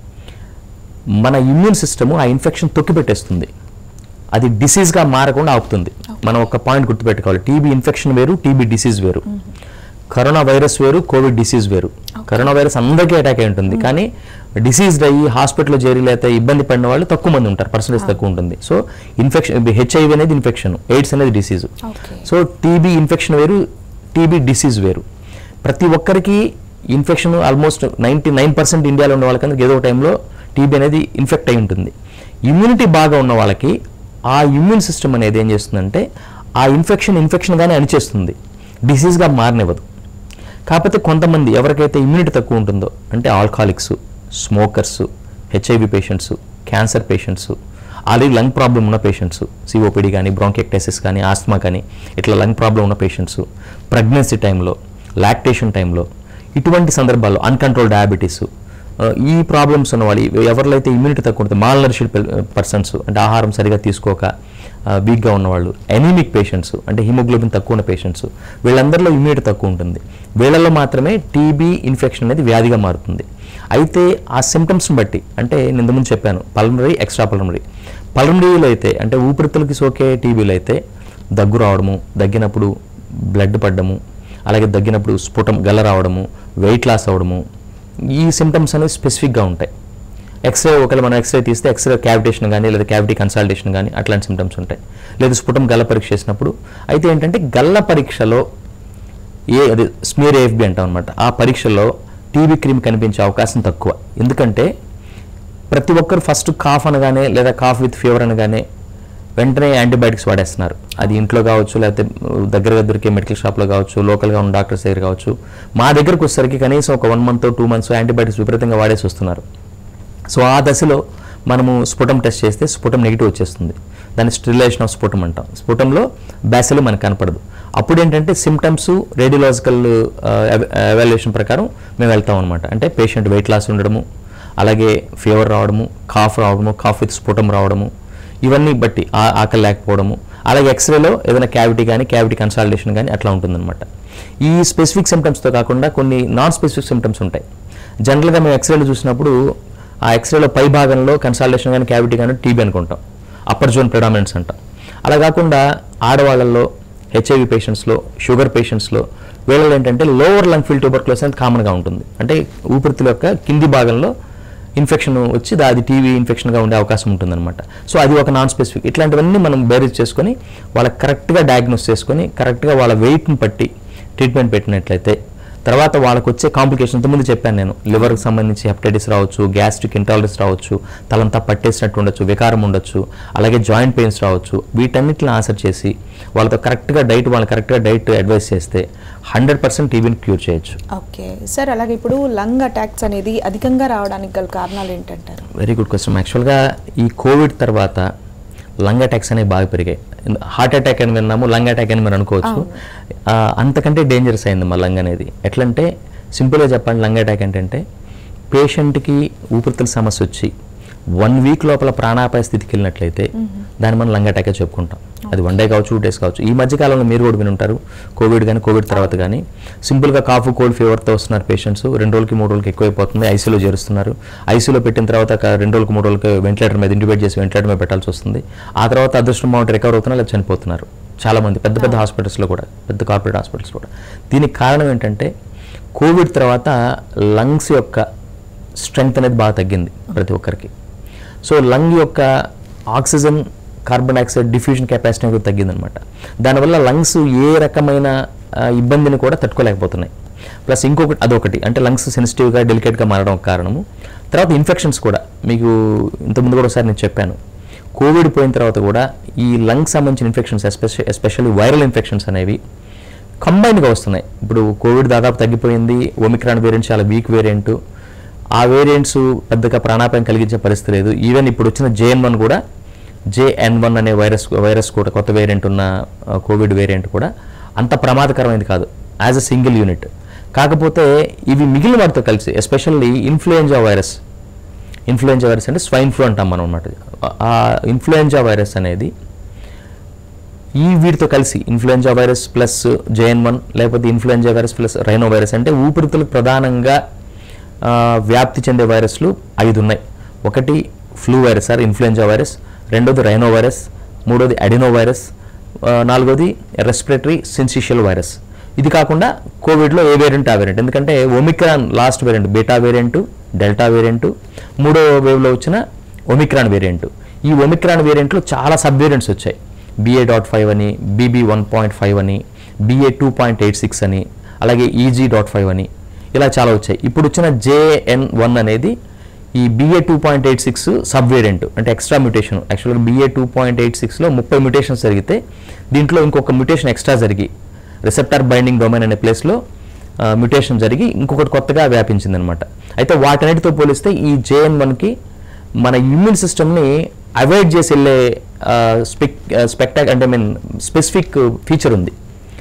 మన ఇమ్యూన్ సిస్టమ్ ఆ ఇన్ఫెక్షన్ తొక్కిపెట్టేస్తుంది అది డిసీజ్గా మారకుండా ఆపుతుంది మనం ఒక పాయింట్ గుర్తుపెట్టుకోవాలి టీబీ ఇన్ఫెక్షన్ వేరు టీబీ డిసీజ్ వేరు కరోనా వైరస్ వేరు కోవిడ్ డిసీజ్ వేరు కరోనా వైరస్ అందరికీ అటాక్ అయి ఉంటుంది కానీ డిసీజ్ అయ్యి హాస్పిటల్లో చేరి లేకపోతే ఇబ్బంది పడిన వాళ్ళు తక్కువ మంది ఉంటారు పర్సంటేజ్ తక్కువ ఉంటుంది సో ఇన్ఫెక్షన్ హెచ్ఐవి అనేది ఇన్ఫెక్షన్ ఎయిడ్స్ అనేది disease Okay. So TB infection వేరు టీబీ డిసీజ్ వేరు ప్రతి ఒక్కరికి infection almost ninety nine percent ఇండియాలో ఉన్న వాళ్ళకందరికి ఏదో ఒక టైంలో టీబీ అనేది ఇన్ఫెక్ట్ అయి ఉంటుంది ఇమ్యూనిటీ బాగా ఉన్న వాళ్ళకి ఆ ఇమ్యూన్ సిస్టమ్ అనేది ఏం చేస్తుందంటే ఆ ఇన్ఫెక్షన్ ఇన్ఫెక్షన్గానే అనిచేస్తుంది డిసీజ్గా మారనివ్వదు కాకపోతే కొంతమంది ఎవరికైతే ఇమ్యూనిటీ తక్కువ ఉంటుందో అంటే alcoholics smokers HIV patients cancer patients already lung problem ఉన్న పేషెంట్స్ సిఓపిడి కానీ బ్రాంకెక్టైసిస్ కానీ ఆస్మా కానీ ఇట్లా లంగ్ ప్రాబ్లం ఉన్న పేషెంట్స్ ప్రెగ్నెన్సీ టైంలో లాక్టేషన్ టైంలో ఇటువంటి సందర్భాల్లో అన్కంట్రోల్ డయాబెటీస్ ఈ ప్రాబ్లమ్స్ ఉన్న వాళ్ళు ఎవరిలో అయితే ఇమ్యూనిటీ తక్కువ ఉంటుంది మాల్ నరిషిడ్ పర్సన్స్ అంటే ఆహారం సరిగా తీసుకోక వీక్గా ఉన్నవాళ్ళు ఎనీమిక్ పేషెంట్స్ అంటే హిమోగ్లోబిన్ తక్కువ ఉన్న పేషెంట్స్ వీళ్ళందరిలో ఇమ్యూనిటీ తక్కువ ఉంటుంది వీళ్ళలో మాత్రమే టీబీ ఇన్ఫెక్షన్ అనేది వ్యాధిగా మారుతుంది అయితే ఆ సిమ్టమ్స్ని బట్టి అంటే నేను ఇంతకుముందు చెప్పాను పల్మరీ ఎక్స్ట్రా పల్మరీ పల్మరీలో అయితే అంటే ఊపిరితిత్తులకి సోకే టీబీలో అయితే దగ్గు రావడము దగ్గినప్పుడు బ్లడ్ పడ్డము అలాగే దగ్గినప్పుడు స్ఫుటం గల్ల రావడము వెయిట్ లాస్ అవ్వడము ఈ సిమ్టమ్స్ అనేవి స్పెసిఫిక్గా ఉంటాయి ఎక్స్రే ఒకవేళ మనం ఎక్స్రే తీస్తే ఎక్స్రే క్యావిటేషన్ కానీ లేదా క్యావిటీ కన్సల్టేషన్ కానీ అట్లాంటి సిమ్టమ్స్ ఉంటాయి లేదా స్ఫుటం గల్ల పరీక్ష చేసినప్పుడు అయితే ఏంటంటే గల్ల పరీక్షలో ఏ అది స్మియర్ ఏఎఫ్బి అంటాం అనమాట ఆ పరీక్షలో టీబీ క్రీమ్ కనిపించే అవకాశం తక్కువ ఎందుకంటే ప్రతి ఒక్కరు ఫస్ట్ కాఫ్ అనగానే లేదా కాఫ్ విత్ ఫీవర్ అనగానే వెంటనే యాంటీబయాటిక్స్ వాడేస్తున్నారు అది ఇంట్లో కావచ్చు లేకపోతే దగ్గరగా దొరికే మెడికల్ షాప్లో కావచ్చు లోకల్గా ఉన్న డాక్టర్స్ దగ్గర కావచ్చు మా దగ్గరకు వచ్చేసరికి కనీసం ఒక one month two months antibiotics విపరీతంగా వాడేసి వస్తున్నారు సో ఆ దశలో మనము స్ఫుటం టెస్ట్ చేస్తే స్ఫుటం నెగిటివ్ వచ్చేస్తుంది దాన్ని స్టిరిలేషన్ ఆఫ్ స్ఫుటం అంటాం స్ఫుటంలో బ్యాసిల్ మనకు కనపడదు అప్పుడు ఏంటంటే సిమ్టమ్స్ రేడియోలాజికల్ ఎవాల్యుయేషన్ ప్రకారం మేము వెళ్తాం అనమాట అంటే పేషెంట్ వెయిట్ లాస్ ఉండడము అలాగే ఫీవర్ రావడము కాఫ్ రావడము కాఫ్ విత్ స్ఫుటం రావడము ఇవన్నీ బట్టి ఆ- ఆకలి లేకపోవడము అలాగే ఎక్స్రేలో ఏదైనా క్యావిటీ కానీ క్యావిటీ కన్సాలిడేషన్ కానీ అట్లా ఉంటుందన్నమాట ఈ స్పెసిఫిక్ సిమ్టమ్స్తో కాకుండా కొన్ని నాన్ స్పెసిఫిక్ సిమ్టమ్స్ ఉంటాయి జనరల్గా మేము ఎక్స్రేలో చూసినప్పుడు ఆ ఎక్స్రేలో పై భాగంలో కన్సాలిడేషన్ కానీ క్యావిటీ కానీ టీబీ అనుకుంటాం అప్పర్ జోన్ ప్రిడామినెన్స్ అంటాం అలా కాకుండా ఆడవాళ్ళల్లో హెచ్ఐవి పేషెంట్స్లో షుగర్ పేషెంట్స్లో వీళ్ళలో ఏంటంటే లోవర్ లంగ్ ఫిల్ ట్యూబర్క్లోస్ అనేది కామన్గా ఉంటుంది అంటే ఊపిరితిత్తుల యొక్క కింది భాగంలో ఇన్ఫెక్షన్ వచ్చి దా- అది టీవీ ఇన్ఫెక్షన్గా ఉండే అవకాశం ఉంటుందన్నమాట సో అది ఒక నాన్ స్పెసిఫిక్ ఇట్లాంటివన్నీ మనం బేరీజ్ చేసుకొని వాళ్ళకి కరెక్ట్గా డయాగ్నోస్ చేసుకొని కరెక్ట్గా వాళ్ళ వెయిట్ని బట్టి ట్రీట్మెంట్ పెట్టినట్లయితే తర్వాత వాళ్ళకి వచ్చే కాంప్లికేషన్ ఇంతకుముందు చెప్పాను నేను లివర్కి సంబంధించి హెపటైటిస్ రావచ్చు గ్యాస్ట్రిక్ ఇంటాలరెన్స్ రావచ్చు తలంతా పట్టేసినట్టు ఉండొచ్చు వికారం ఉండొచ్చు అలాగే జాయింట్ పెయిన్స్ రావచ్చు వీటన్నిటిని ఆన్సర్ చేసి వాళ్ళతో కరెక్ట్గా డైట్ వాళ్ళకి కరెక్ట్గా డైట్ అడ్వైస్ చేస్తే హండ్రెడ్ పర్సెంట్ టీబీని క్యూర్ చేయొచ్చు ఓకే సార్ అలాగే ఇప్పుడు లంగ్ అటాక్స్ అనేది అధికంగా రావడానికి గల కారణాలు ఏంటంటారు వెరీ గుడ్ క్వశ్చన్ యాక్చువల్గా ఈ కోవిడ్ తర్వాత లంగ్ అటాక్స్ అనేవి బాగా పెరిగాయి హార్ట్ అటాక్ అని విన్నాము లంగ్ అటాక్ అని మీరు అనుకోవచ్చు ఆ, అంతకంటే డేంజరస్ అయింది మా లంగ్ అనేది ఎట్లంటే సింపుల్గా చెప్పండి లంగ్ అటాక్ ఏంటంటే పేషెంట్కి ఊపిరితిత్తుల సమస్య వచ్చి వన్ వీక్ లోపల ప్రాణాపాయ స్థితికి వెళ్ళినట్లయితే దాన్ని మనం లంగ్ అటాకే చెప్పుకుంటాం అది వన్ డే కావచ్చు టూ డేస్ కావచ్చు ఈ మధ్య కాలంలో మీరు కూడా విని ఉంటారు కోవిడ్ కానీ కోవిడ్ తర్వాత కానీ సింపుల్గా కాఫ్ కోల్డ్ ఫీవర్తో వస్తున్నారు పేషెంట్స్ రెండు రోజులకి మూడు రోజులకి ఎక్కువైపోతుంది ఐసీలో చేరుస్తున్నారు ఐసీలో పెట్టిన తర్వాత ఒక రెండు రోజులకి మూడు రోజులకి వెంటిలేటర్ మీద ఇంటిబేట్ చేసి వెంటిలేటర్ మీద పెట్టాల్సి వస్తుంది ఆ తర్వాత అదృష్టం బాగుంటే రికవర్ అవుతున్నారు లేదా చనిపోతున్నారు చాలా మంది పెద్ద పెద్ద హాస్పిటల్స్లో కూడా పెద్ద కార్పొరేట్ హాస్పిటల్స్ కూడా దీనికి కారణం ఏంటంటే కోవిడ్ తర్వాత లంగ్స్ యొక్క స్ట్రెంగ్త్ అనేది బాగా తగ్గింది ప్రతి ఒక్కరికి సో లంగ్ యొక్క oxygen carbon dioxide diffusion capacity అనేది తగ్గిందనమాట దానివల్ల లంగ్స్ ఏ రకమైన ఆ, ఇబ్బందిని కూడా తట్టుకోలేకపోతున్నాయి ప్లస్ ఇంకొకటి అదొకటి అంటే లంగ్స్ సెన్సిటివ్గా డెలికేట్గా మారడం ఒక కారణము తర్వాత ఇన్ఫెక్షన్స్ కూడా మీకు ఇంతకుముందు కూడా ఒకసారి నేను చెప్పాను కోవిడ్ పోయిన తర్వాత కూడా ఈ లంగ్స్ సంబంధించిన infections especial especially viral infections అనేవి కంబైన్డ్గా వస్తున్నాయి ఇప్పుడు కోవిడ్ దాదాపు తగ్గిపోయింది ఒమిక్రాన్ వేరియంట్ చాలా వీక్ వేరియంట్ ఆ వేరియంట్స్ పెద్దగా ప్రాణాపాయం కలిగించే పరిస్థితి లేదు ఈవెన్ ఇప్పుడు వచ్చిన జేఎన్ వన్ కూడా జేఎన్ వన్ అనే వైరస్ వైరస్ కూడా కొత్త వేరియంట్ ఉన్న ఆ, కోవిడ్ వేరియంట్ కూడా అంత ప్రమాదకరమైనది కాదు యాజ్ అ సింగిల్ యూనిట్ కాకపోతే ఇవి మిగిలిన వాటితో కలిసి especially influenza virus influenza virus అంటే స్వైన్ ఫ్లూ అంటాం మనం అన్నమాట ఆ ఇన్ఫ్లుయెంజా వైరస్ అనేది ఈ వీటితో కలిసి influenza virus plus JN one లేకపోతే influenza virus plus rhino virus అంటే ఊపిరితిత్తులకు ప్రధానంగా ఆ, వ్యాప్తి చెందే వైరస్లు ఐదు ఉన్నాయి ఒకటి flu virus sir influenza virus రెండోది రైనో వైరస్ మూడోది అడినో వైరస్ ఆ, నాలుగోది రెస్పిరేటరీ సిన్సిషియల్ వైరస్ ఇది కాకుండా కోవిడ్లో ఏ వేరియంట్ ఆ వేరియంట్ ఎందుకంటే Omicron last variant beta variant delta variant మూడో వేవ్లో వచ్చిన ఒమిక్రాన్ వేరియంట్ ఈ ఒమిక్రాన్ వేరియంట్లో చాలా సబ్ వేరియంట్స్ వచ్చాయి బిఏ డాట్ ఫైవ్ అని బీబీ వన్ పాయింట్ ఫైవ్ అని BA two point eight six అని అలాగే ఈజీ డాట్ ఫైవ్ అని ఇలా చాలా వచ్చాయి ఇప్పుడు వచ్చిన జేఎన్ వన్ అనేది ఈ BA two point eight six sub variant అంటే ఎక్స్ట్రా మ్యూటేషన్ యాక్చువల్గా బిఏ టూ పాయింట్ ఎయిట్ సిక్స్లో ముప్పై మ్యూటేషన్స్ జరిగితే దీంట్లో ఇంకొక మ్యూటేషన్ ఎక్స్ట్రా జరిగి రిసెప్టర్ బైండింగ్ డొమైన్ అనే ప్లేస్లో మ్యూటేషన్ జరిగి ఇంకొకటి కొత్తగా వ్యాపించింది అనమాట అయితే వాటన్నిటితో పోలిస్తే ఈ జేఎన్ వన్కి మన ఇమ్యూన్ సిస్టమ్ని అవాయిడ్ చేసి వెళ్ళే స్పెక్ స్పెక్టాక్ అంటే మీన్ స్పెసిఫిక్ ఫీచర్ ఉంది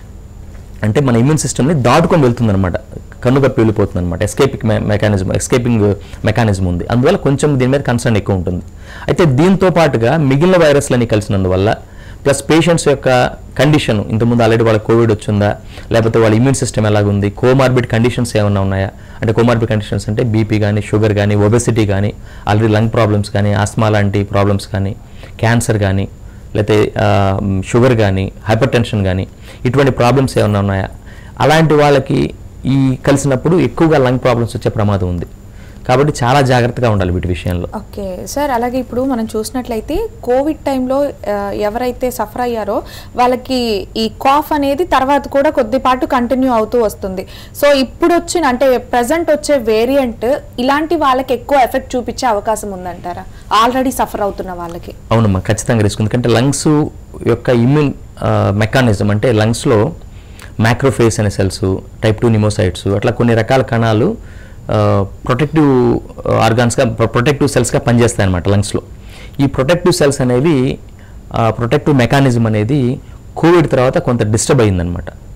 అంటే మన ఇమ్యూన్ సిస్టమ్ని దాటుకొని వెళ్తుంది అనమాట కన్నుగప్పి వెళ్ళిపోతుంది అనమాట ఎస్కేపింగ్ మెకానిజం ఎస్కేపింగ్ మెకానిజం ఉంది అందువల్ల కొంచెం దీని మీద కన్సర్న్ ఎక్కువ ఉంటుంది అయితే దీంతో పాటుగా మిగిలిన వైరస్లని కలిసినందువల్ల ప్లస్ పేషెంట్స్ యొక్క కండిషన్ ఇంతకుముందు ఆల్రెడీ వాళ్ళకి కోవిడ్ వచ్చిందా లేకపోతే వాళ్ళ ఇమ్యూన్ సిస్టమ్ ఎలాగుంది కోమార్బిడ్ కండిషన్స్ ఏమైనా ఉన్నాయా అంటే కోమార్బిడ్ కండిషన్స్ అంటే బీపీ కానీ షుగర్ కానీ ఒబెసిటీ కానీ ఆల్రెడీ లంగ్ ప్రాబ్లమ్స్ కానీ ఆస్మా లాంటి ప్రాబ్లమ్స్ కానీ క్యాన్సర్ కానీ లేకపోతే షుగర్ కానీ హైపర్ టెన్షన్ కానీ ఇటువంటి ప్రాబ్లమ్స్ ఏమైనా ఉన్నాయా అలాంటి వాళ్ళకి ఈ కలిసినప్పుడు ఎక్కువగా లంగ్ ప్రాబ్లమ్స్ వచ్చే ప్రమాదం ఉంది కాబట్టి చాలా జాగ్రత్తగా ఉండాలి వీటి విషయంలో ఓకే సార్ అలాగే ఇప్పుడు మనం చూసినట్లయితే కోవిడ్ టైంలో ఆ, ఎవరైతే సఫర్ అయ్యారో వాళ్ళకి ఈ కాఫ్ అనేది తర్వాత కూడా కొద్దిపాటు కంటిన్యూ అవుతూ వస్తుంది సో ఇప్పుడు వచ్చిన అంటే ప్రజెంట్ వచ్చే వేరియంట్ ఇలాంటి వాళ్ళకి ఎక్కువ ఎఫెక్ట్ చూపించే అవకాశం ఉందంటారా ఆల్రెడీ సఫర్ అవుతున్న వాళ్ళకి అవునమ్మా ఖచ్చితంగా రిస్క్ ఎందుకంటే లంగ్స్ యొక్క ఇమ్యూన్ మెకానిజం అంటే లంగ్స్లో మ్యాక్రోఫేస్ అనే సెల్స్ టైప్ టూ నిమోసైట్స్ అట్లా కొన్ని రకాల కణాలు ప్రొటెక్టివ్ ఆర్గాన్స్గా ప్రొటెక్టివ్ సెల్స్గా పనిచేస్తాయి అన్నమాట లంగ్స్లో ఈ ప్రొటెక్టివ్ సెల్స్ అనేవి ప్రొటెక్టివ్ మెకానిజం అనేది కోవిడ్ తర్వాత కొంత డిస్టర్బ్ అయిందనమాట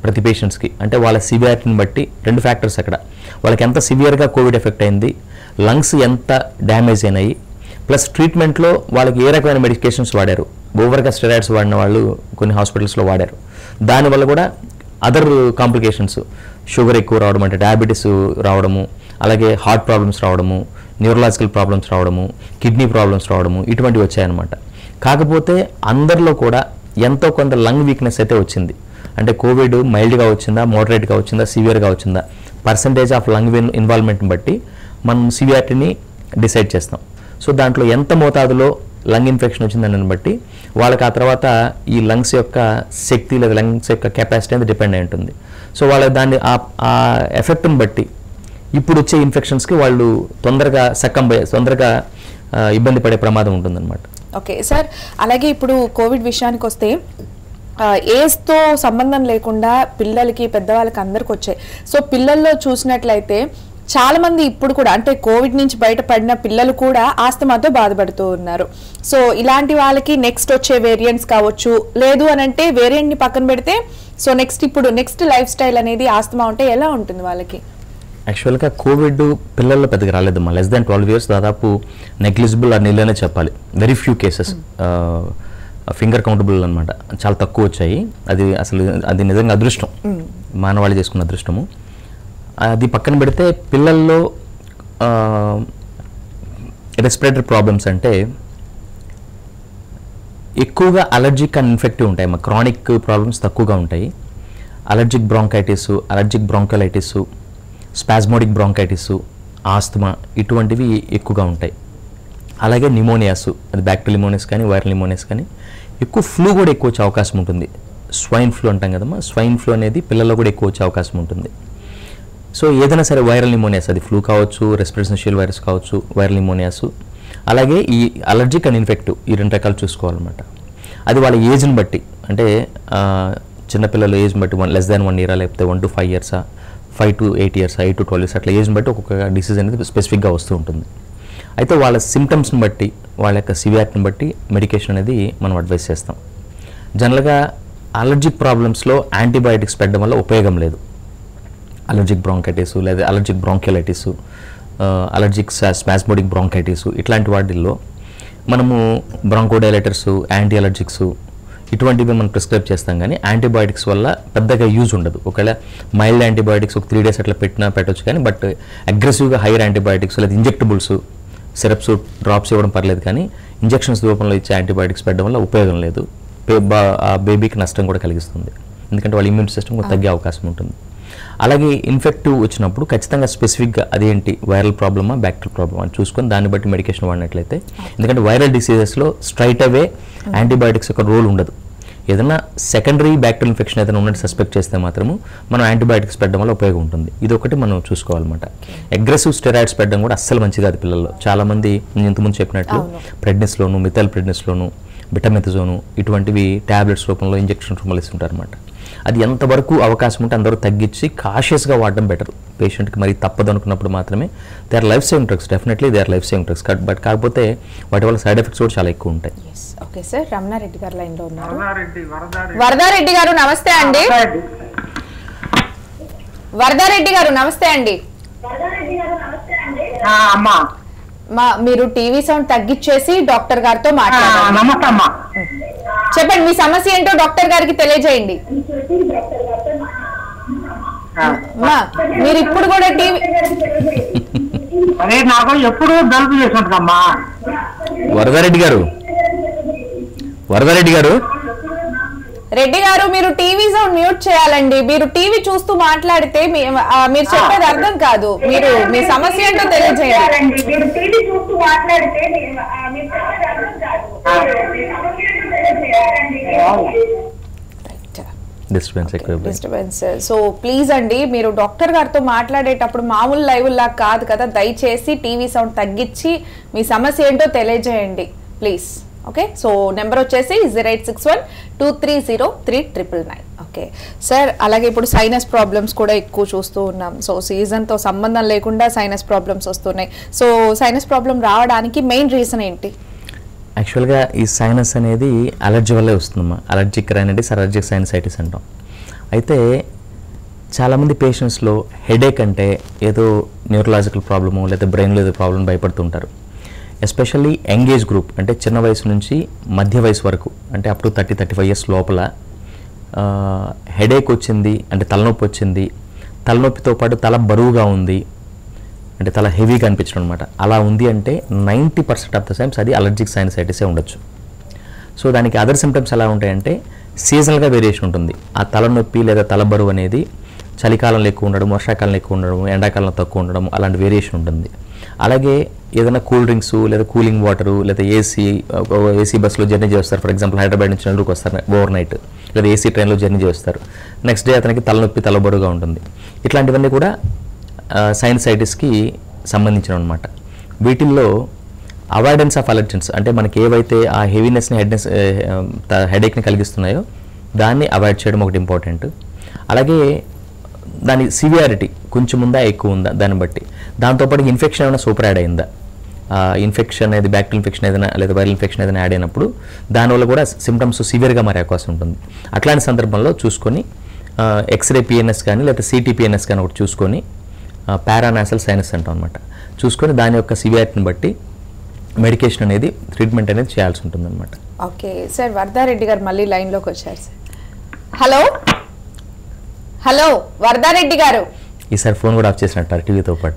ప్రతి పేషెంట్స్కి అంటే వాళ్ళ సివియారిటీని బట్టి రెండు ఫ్యాక్టర్స్ అక్కడ వాళ్ళకి ఎంత సివియర్గా కోవిడ్ ఎఫెక్ట్ అయింది లంగ్స్ ఎంత డ్యామేజ్ అయినాయి ప్లస్ ట్రీట్మెంట్లో వాళ్ళకి ఏ రకమైన మెడికేషన్స్ వాడారు ఓవర్గా స్టెరాయిడ్స్ వాడిన వాళ్ళు కొన్ని హాస్పిటల్స్లో వాడారు దానివల్ల కూడా అదర్ కాంప్లికేషన్స్ షుగర్ ఎక్కువ రావడం అంటే డయాబెటీస్ రావడము అలాగే హార్ట్ ప్రాబ్లమ్స్ రావడము న్యూరలాజికల్ ప్రాబ్లమ్స్ రావడము కిడ్నీ ప్రాబ్లమ్స్ రావడము ఇటువంటివి వచ్చాయన్నమాట కాకపోతే అందరిలో కూడా ఎంతో కొంత లంగ్ వీక్నెస్ అయితే వచ్చింది అంటే కోవిడ్ మైల్డ్గా వచ్చిందా మోడరేట్గా వచ్చిందా సివియర్గా వచ్చిందా పర్సంటేజ్ ఆఫ్ లంగ్ ఇన్వాల్వ్మెంట్ని బట్టి మనం సివియారిటీని డిసైడ్ చేస్తాం సో దాంట్లో ఎంత మోతాదులో లంగ్ ఇన్ఫెక్షన్ వచ్చిందని బట్టి వాళ్ళకి ఆ తర్వాత ఈ లంగ్స్ యొక్క శక్తి లేదా లంగ్స్ యొక్క కెపాసిటీ అనేది డిపెండ్ అయి ఉంటుంది సో వాళ్ళ దాన్ని ఆ- ఆ ఎఫెక్ట్ని బట్టి ఇప్పుడు వచ్చే ఇన్ఫెక్షన్స్కి వాళ్ళు తొందరగా సక్కం తొందరగా ఆ, ఇబ్బంది పడే ప్రమాదం ఉంటుందన్నమాట ఓకే సార్ అలాగే ఇప్పుడు కోవిడ్ విషయానికి వస్తే ఆ, ఏజ్తో సంబంధం లేకుండా పిల్లలకి పెద్దవాళ్ళకి అందరికి వచ్చాయి సో పిల్లల్లో చూసినట్లయితే చాలా మంది ఇప్పుడు కూడా అంటే కోవిడ్ నుంచి బయటపడిన పిల్లలు కూడా ఆస్తమాతో బాధపడుతూ ఉన్నారు సో ఇలాంటి వాళ్ళకి నెక్స్ట్ వచ్చే వేరియంట్స్ కావచ్చు లేదు అని అంటే వేరియంట్ని పక్కన పెడితే సో నెక్స్ట్ ఇప్పుడు నెక్స్ట్ లైఫ్ స్టైల్ అనేది ఆస్తమా ఉంటే ఎలా ఉంటుంది వాళ్ళకి యాక్చువల్గా కోవిడ్ పిల్లల్లో పెద్దగా రాలేదమ్మా లెస్ దాన్ ట్వెల్వ్ ఇయర్స్ దాదాపు నెగ్లిజిబుల్ అని నీళ్ళనే చెప్పాలి very few cases finger countable అనమాట చాలా తక్కువ వచ్చాయి అది అసలు అది నిజంగా అదృష్టం మానవాళి చేసుకున్న అదృష్టము అది పక్కన పెడితే పిల్లల్లో రెస్పిరేటరీ ప్రాబ్లమ్స్ అంటే ఎక్కువగా అలర్జిక్ అండ్ ఇన్ఫెక్టివ్ ఉంటాయి మా క్రానిక్ ప్రాబ్లమ్స్ తక్కువగా ఉంటాయి allergic bronchitis allergic bronchiolitis spasmodic bronchitis asthma ఇటువంటివి ఎక్కువగా ఉంటాయి అలాగే నిమోనియాస్ అది బ్యాక్టీరియల్ నిమోనియాస్ కానీ వైరల్ నిమోనియాస్ కానీ ఎక్కువ ఫ్లూ కూడా ఎక్కువ వచ్చే అవకాశం ఉంటుంది స్వైన్ ఫ్లూ అంటాం కదమ్మా స్వైన్ ఫ్లూ అనేది పిల్లల్లో కూడా ఎక్కువ వచ్చే అవకాశం ఉంటుంది సో ఏదైనా సరే వైరల్ నిమోనియాస్ అది ఫ్లూ కావచ్చు రెస్పిరేషన్షియల్ వైరస్ కావచ్చు వైరల్ నిమోనియాస్ అలాగే ఈ అలర్జిక్ అండ్ ఇన్ఫెక్టివ్ ఈ రెండు రకాలు చూసుకోవాలన్నమాట అది వాళ్ళ ఏజ్ని బట్టి అంటే ఆ, చిన్నపిల్లల ఏజ్ని బట్టి వన్ లెస్ దాన్ వన్ ఇయరా లేకపోతే వన్ టు ఫైవ్ ఇయర్సా five to eight years eight to twelve years అట్లా ఏజ్ని బట్టి ఒక్కొక్క డిసీజ్ అనేది స్పెసిఫిక్గా వస్తూ ఉంటుంది అయితే వాళ్ళ సిమ్టమ్స్ని బట్టి వాళ్ళ యొక్క సివియారిటీని బట్టి మెడికేషన్ అనేది మనం అడ్వైస్ చేస్తాం జనరల్గా అలర్జిక్ ప్రాబ్లమ్స్లో యాంటీబయాటిక్స్ పెట్టడం వల్ల ఉపయోగం లేదు అలర్జిక్ బ్రాంకైటిస్ లేదా allergic bronchiolitis allergic spasmodic bronchitis ఇట్లాంటి వాటిల్లో మనము బ్రాంకోడైలైటర్స్ యాంటీ అలర్జిక్స్ ఇటువంటివి మనం ప్రిస్క్రైబ్ చేస్తాం కానీ యాంటీబయాటిక్స్ వల్ల పెద్దగా యూజ్ ఉండదు ఒకవేళ మైల్డ్ యాంటీబయాటిక్స్ ఒక త్రీ డేస్ అట్లా పెట్టినా పెట్టొచ్చు కానీ బట్ అగ్రెసివ్గా హైయర్ యాంటీబయాటిక్స్ లేదా ఇంజెక్టబుల్స్ సిరప్స్ డ్రాప్స్ ఇవ్వడం పర్లేదు కానీ ఇంజెక్షన్స్ రూపంలో ఇచ్చే యాంటీబయాటిక్స్ పెట్టడం వల్ల ఉపయోగం లేదు బే- బా- ఆ బేబీకి నష్టం కూడా కలిగిస్తుంది ఎందుకంటే వాళ్ళ ఇమ్యూన్ సిస్టమ్ కూడా తగ్గే అవకాశం ఉంటుంది అలాగే ఇన్ఫెక్టివ్ వచ్చినప్పుడు ఖచ్చితంగా స్పెసిఫిక్గా అదేంటి వైరల్ ప్రాబ్లమా బ్యాక్టీరియల్ ప్రాబ్లమా అని చూసుకొని దాన్ని బట్టి మెడికేషన్ వాడినట్లయితే ఎందుకంటే వైరల్ డిసీజెస్లో స్ట్రైట్ అవే యాంటీబయాటిక్స్ యొక్క రోల్ ఉండదు ఏదైనా సెకండరీ బ్యాక్టీరియల్ ఇన్ఫెక్షన్ ఏదైనా ఉన్నట్టు సస్పెక్ట్ చేస్తే మాత్రము మనం యాంటీబయాటిక్స్ పెట్టడం వల్ల ఉపయోగం ఉంటుంది ఇది ఒకటి మనం చూసుకోవాలన్నమాట అగ్రెసివ్ స్టెరాయిడ్స్ పెట్టడం కూడా అస్సలు మంచిది కాదు పిల్లల్లో చాలా మంది నేను ఇంతకుముందు చెప్పినట్లు ప్రెగ్నెన్స్లోను మిథైల్ ప్రెగ్నెన్స్లోను బిటమెథజోను ఇటువంటివి టాబ్లెట్స్ రూపంలో ఇంజెక్షన్ రూపంలో ఇస్తుంటారు అనమాట అది ఎంతవరకు అవకాశం ఉంటే అందరూ తగ్గించి కాషియస్గా వాడడం బెటర్ పేషెంట్కి మరి తప్పదు అనుకున్నప్పుడు మాత్రమే they are life saving drugs definitely they are life saving drugs but కాకపోతే వాటి వల్ల సైడ్ ఎఫెక్ట్స్ కూడా చాలా ఎక్కువ ఉంటాయి ఓకే సార్ రమణారెడ్డి గారు లైన్ లో ఉన్నారు వరదారెడ్డి వరదారెడ్డి వరదారెడ్డి గారు నమస్తే అండి వరదారెడ్డి గారు నమస్తే అండి ఆ, అమ్మా మా మీరు టీవీ సౌండ్ తగ్గించేసి డాక్టర్ గారితో ఆ, మాట్లాడాలి నమస్తే అమ్మా చెప్పండి మీ సమస్య ఏంటో డాక్టర్ గారికి తెలియజేయండి ఆ, మా మీరు ఇప్పుడు కూడా టీవీ అదే నాకు ఎప్పుడు జలుబు చేస్తుంటుందమ్మా వరదారెడ్డి గారు వరదారెడ్డి గారు రెడ్డి గారు మీరు టీవీ సౌండ్ మ్యూట్ చేయాలండి మీరు టీవీ చూస్తూ మాట్లాడితే మీ- ఆ, మీరు చెప్పేది అర్థం కాదు మీరు మీ సమస్య ఏంటో తెలియజేయండి మీరు టీవీ చూస్తూ మాట్లాడితే మీరు ఆ, మీరు చెప్పేది అర్థం కాదు. మీ సమస్య ఏంటో తెలియజేయాలండి. డిస్టర్బెన్స్ ఎక్కువ డిస్టర్బెన్స్ సో ప్లీజ్ అండి మీరు డాక్టర్ గారితో మాట్లాడేటప్పుడు మామూలు లైవ్ లా కాదు కదా దయచేసి టీవీ సౌండ్ తగ్గించి మీ సమస్య ఏంటో తెలియజేయండి ప్లీజ్ ఓకే సో నెంబర్ వచ్చేసి zero eight six one two three zero three triple nine okay sir అలాగే ఇప్పుడు సైనస్ ప్రాబ్లమ్స్ కూడా ఎక్కువ చూస్తూ ఉన్నాం సో సీజన్తో సంబంధం లేకుండా సైనస్ ప్రాబ్లమ్స్ వస్తున్నాయి సో సైనస్ ప్రాబ్లం రావడానికి మెయిన్ రీజన్ ఏంటి యాక్చువల్గా ఈ సైనస్ అనేది అలర్జీ వల్లే వస్తుందమ్మా అలర్జిక్ రైనైటిస్ అలర్జిక్ సైనసైటిస్ అంటాం అయితే చాలామంది పేషెంట్స్లో హెడేక్ అంటే ఏదో న్యూరలాజికల్ ప్రాబ్లము లేదా బ్రెయిన్లో ఏదో ప్రాబ్లం భయపడుతుంటారు ఎస్పెషల్లీ యంగేజ్ గ్రూప్ అంటే చిన్న వయసు నుంచి మధ్య వయసు వరకు అంటే up to thirty thirty five years లోపల హెడేక్ వచ్చింది అంటే తలనొప్పి వచ్చింది తలనొప్పితో పాటు తల బరువుగా ఉంది అంటే తల హెవీగా అనిపించడం అనమాట అలా ఉంది అంటే ninety percent of the times అది అలర్జిక్ సైనసైటిసే ఉండొచ్చు సో దానికి అదర్ సిమ్టమ్స్ ఎలా ఉంటాయంటే సీజనల్గా వేరియేషన్ ఉంటుంది ఆ తలనొప్పి లేదా తల బరువు అనేది చలికాలంలో ఎక్కువ ఉండడం వర్షాకాలంలో ఎక్కువ ఉండడం ఎండాకాలంలో తక్కువ ఉండడం అలాంటి వేరియేషన్ ఉంటుంది అలాగే ఏదైనా కూల్ డ్రింక్స్ లేదా కూలింగ్ వాటరు లేదా ఏసీ ఏసీ బస్సులో జర్నీ చేస్తారు ఫర్ ఎగ్జాంపుల్ హైదరాబాద్ నుంచి నెల్లూరుకు వస్తారు ఓవర్ నైట్ లేదా ఏసీ ట్రైన్లో జర్నీ చేస్తారు నెక్స్ట్ డే అతనికి తలనొప్పి తలబరుగా ఉంటుంది ఇట్లాంటివన్నీ కూడా సైనసైటిస్కి సంబంధించిన అనమాట వీటిల్లో అవాయిడెన్స్ ఆఫ్ అలర్జెన్స్ అంటే మనకి ఏవైతే ఆ హెవీనెస్ని హెడ్నెస్ హెడేక్ని కలిగిస్తున్నాయో దాన్ని అవాయిడ్ చేయడం ఒకటి ఇంపార్టెంట్ అలాగే దాని సివియారిటీ కొంచెం ఉందా ఎక్కువ ఉందా దాన్ని బట్టి దాంతోపాటు ఇన్ఫెక్షన్ ఏమైనా సూపర్ యాడ్ అయిందా ఇన్ఫెక్షన్ అనేది బ్యాక్టీరియల్ ఇన్ఫెక్షన్ ఏదైనా లేదా వైరల్ ఇన్ఫెక్షన్ ఏదైనా యాడ్ అయినప్పుడు దానివల్ల కూడా సిమ్టమ్స్ సివియర్గా మారే అవకాశం ఉంటుంది అట్లాంటి సందర్భంలో చూసుకొని ఎక్స్రే పిఎన్ఎస్ కానీ లేదా సిటీపీఎన్ఎస్ కానీ ఒకటి చూసుకొని పారానాసల్ సైనస్ అంటాం అనమాట చూసుకొని దాని యొక్క సివియారిటీని బట్టి మెడికేషన్ అనేది ట్రీట్మెంట్ అనేది చేయాల్సి ఉంటుంది అనమాట ఓకే సార్ వరదారెడ్డి గారు మళ్ళీ లైన్లోకి వచ్చారు సార్ హలో హలో వరదారెడ్డి గారు ఈసారి ఫోన్ కూడా ఆఫ్ చేసినట్టారు టీవీతో పాటు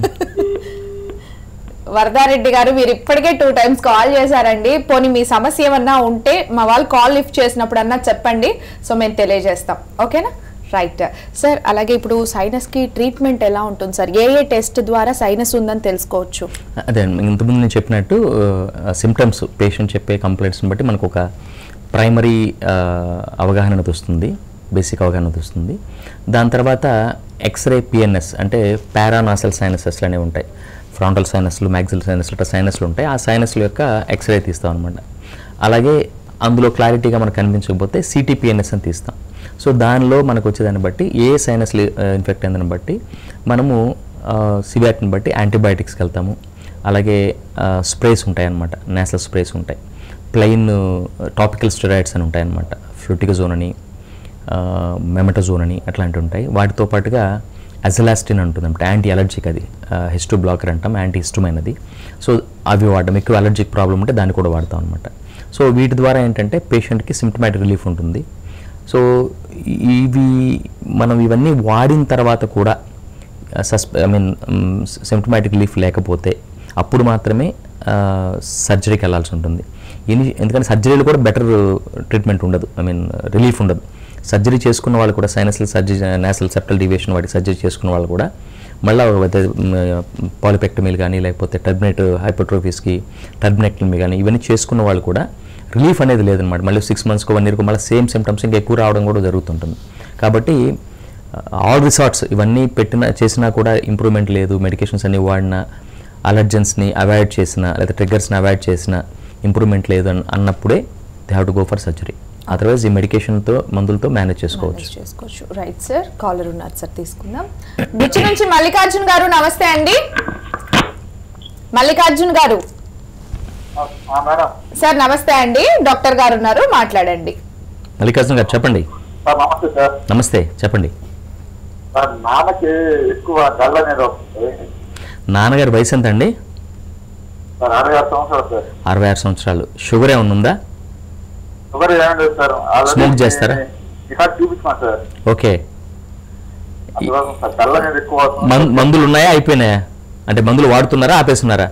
వరదారెడ్డి గారు మీరు ఇప్పటికే టూ టైమ్స్ కాల్ చేశారండి పోనీ మీ సమస్య ఏమన్నా ఉంటే మా వాళ్ళు కాల్ లిఫ్ట్ చేసినప్పుడు అన్నా చెప్పండి సో మేము తెలియజేస్తాం ఓకేనా రైట్ సార్ అలాగే ఇప్పుడు సైనస్ కి ట్రీట్మెంట్ ఎలా ఉంటుంది సార్ ఏ ఏ టెస్ట్ ద్వారా సైనస్ ఉందని తెలుసుకోవచ్చు అదే ఇంతకుముందు నేను చెప్పినట్టు సిమ్టమ్స్ పేషెంట్ చెప్పే కంప్లైంట్స్ని బట్టి మనకు ఒక ప్రైమరీ అవగాహన అనేది వస్తుంది బేసిక్ అవగాహన అనేది వస్తుంది దాని తర్వాత ఎక్స్రే పిఎన్ఎస్ అంటే పారానాసల్ సైనసెస్లు అనేవి ఉంటాయి ఫ్రాంటల్ సైనస్లు మ్యాక్సిల్ సైనస్లు ఇట్లా సైనస్లు ఉంటాయి ఆ సైనస్ల యొక్క ఎక్స్రే తీస్తాం అనమాట అలాగే అందులో క్లారిటీగా మనకు కనిపించకపోతే సిటీపీఎన్ఎస్ అని తీస్తాం సో దానిలో మనకు వచ్చేదాన్ని బట్టి ఏ సైనస్ ఇన్ఫెక్ట్ అయిందని బట్టి మనము సివియారిటీని బట్టి యాంటీబయాటిక్స్కి వెళ్తాము అలాగే స్ప్రేస్ ఉంటాయి అన్నమాట నేసల్ స్ప్రేస్ ఉంటాయి ప్లెయిన్ టాపికల్ స్టెరాయిడ్స్ అని ఉంటాయి అన్నమాట ఫ్లూటికజోన్ అని మెమటజోన్ అని అట్లాంటివి ఉంటాయి వాటితో పాటుగా అజలాస్టిన్ అంటుంది అంటే యాంటీ అలర్జిక్ అది హిస్టో బ్లాకర్ అంటాం యాంటీ హిస్టమైనది సో అవి వాడడం ఎక్కువ అలర్జిక్ ప్రాబ్లం ఉంటే దాన్ని కూడా వాడతాం అనమాట సో వీటి ద్వారా ఏంటంటే పేషెంట్కి సిమ్టమాటిక్ రిలీఫ్ ఉంటుంది సో ఇవి మనం ఇవన్నీ వాడిన తర్వాత కూడా సస్పె ఐ మీన్ సిమ్టమాటిక్ రిలీఫ్ లేకపోతే అప్పుడు మాత్రమే సర్జరీకి వెళ్ళాల్సి ఉంటుంది ఎన్ని ఎందుకంటే సర్జరీలో కూడా బెటర్ ట్రీట్మెంట్ ఉండదు ఐ మీన్ రిలీఫ్ ఉండదు సర్జరీ చేసుకున్న వాళ్ళు కూడా సైనస్ల సర్జరీ నేషనల్ సెప్టల్ డివియేషన్ వాటి సర్జరీ చేసుకున్న వాళ్ళు కూడా మళ్ళీ పాలిపెక్టమీలు కానీ లేకపోతే టర్మినేట్ హైపోట్రోఫీస్కి టర్మినెక్టమీ కానీ ఇవన్నీ చేసుకున్న వాళ్ళు కూడా రిలీఫ్ అనేది లేదనమాట మళ్ళీ సిక్స్ మంత్స్కి వన్ ఇయర్కి మళ్ళీ సేమ్ సిమ్టమ్స్ ఇంకా ఎక్కువ రావడం కూడా జరుగుతుంటుంది కాబట్టి ఆల్ రిసార్ట్స్ ఇవన్నీ పెట్టిన చేసినా కూడా ఇంప్రూవ్మెంట్ లేదు మెడికేషన్స్ అన్ని వాడినా అలర్జెన్స్ని అవాయిడ్ చేసిన లేదా ట్రిగ్గర్స్ని అవాయిడ్ చేసిన ఇంప్రూవ్మెంట్ లేదు అన్- అన్నప్పుడే they have to go for surgery otherwise ఈ మెడికేషన్తో మందులతో మేనేజ్ చేసుకోవచ్చు మేనేజ్ చేసుకోవచ్చు రైట్ సార్ కాలర్ ఉన్నారు సార్ తీసుకుందాం బిచ్చి నుంచి మల్లికార్జున్ గారు నమస్తే అండి మల్లికార్జున్ గారు మేడం సార్ నమస్తే అండి డాక్టర్ గారు ఉన్నారు మాట్లాడండి మల్లికార్జున గారు చెప్పండి సార్ నమస్తే సార్ నమస్తే చెప్పండి సార్ నాన్నకి ఎక్కువ గల్ల అనేది వస్తుంది నాన్నగారి వయసు ఎంత అండి సార్ అరవై ఆరు సంవత్సరాలు సార్ అరవై ఆరు సంవత్సరాలు షుగర్ ఏమైనా ఉందా షుగర్ ఏమీ లేదు సార్ ఆల్రెడీ Smoke చేస్తారా? ఇక్కడ చూపించాను సార్ ఓకే అందుకోసం సార్ గల్ల అనేది ఎక్కువ అవుతుంది. మం- మందులు ఉన్నాయా అయిపోయినాయా అంటే మందులు వాడుతున్నారా ఆపేస్తున్నారా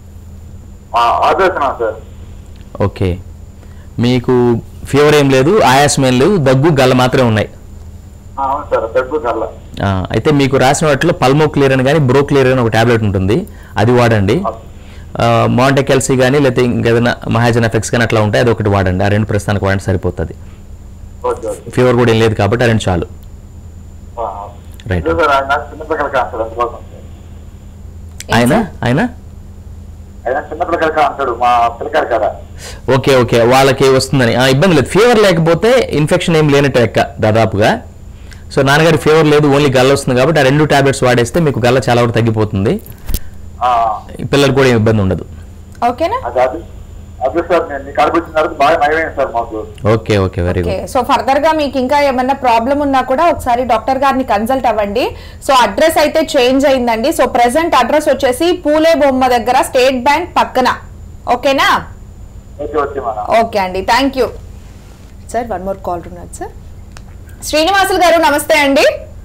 ఆ, ఆపేస్తున్నాను సార్ ఓకే మీకు ఫీవర్ ఏం లేదు ఆయాసం ఏం లేదు దగ్గు గల్ల మాత్రమే ఉన్నాయి ఆ, అవును సార్ దగ్గు గల్ల ఆ, అయితే మీకు రాసిన వాటిలో పల్మో క్లియర్ అని కానీ బ్రో క్లియర్ అని ఒక టాబ్లెట్ ఉంటుంది అది వాడండి మాంటెకెల్సీ కానీ లేకపోతే ఇంకేదైనా మహాజన్ ఎఫెక్ట్స్ కానీ అట్లా ఉంటాయి అది ఒకటి వాడండి ఆ రెండు ప్రస్తుతానికి వాడండి సరిపోతుంది ఓకే ఓకే ఫీవర్ కూడా ఏం లేదు కాబట్టి ఆ రెండు చాలు ఆ, Right. లేదు సార్ ఆయన చిన్నపిల్లకాయలు కాస్తాడు అందుకోసం సార్ ఆయన ఆయన ఆయన చిన్నపిల్లకాయలు కాస్తాడు మా పిల్లకాయలు కదా ఓకే ఓకే వాళ్ళకి వస్తుందని ఆ, ఇబ్బంది లేదు ఫీవర్ లేకపోతే ఇన్ఫెక్షన్ ఏం లేనట్టు లెక్క దాదాపుగా సో నాన్నగారి ఫీవర్ లేదు ఓన్లీ గల్ల వస్తుంది కాబట్టి ఆ రెండు టాబ్లెట్స్ వాడేస్తే మీకు గల్ల చాలా వరకు తగ్గిపోతుంది ఆ, ఈ పిల్లలకు కూడా ఏం ఇబ్బంది ఉండదు ఆ, ఓకేనా అది అది అదే సార్ నేను మీ కాడికి వచ్చిన తర్వాత బాగా నయమైంది సార్ మాకు okay okay very okay good so further గా మీకు ఇంకా ఏమన్నా ప్రాబ్లం ఉన్నా కూడా ఒకసారి డాక్టర్ గారిని కన్సల్ట్ అవ్వండి సో అడ్రస్ అయితే చేంజ్ అయిందండి సో ప్రెసెంట్ అడ్రస్ వచ్చేసి పూలే బొమ్మ దగ్గర స్టేట్ బ్యాంక్ పక్కన ఓకేనా ఓకే ఓకే మేడం ఓకే అండి thank you sir one more call ఉన్నది సార్ శ్రీనివాసులు గారు నమస్తే అండి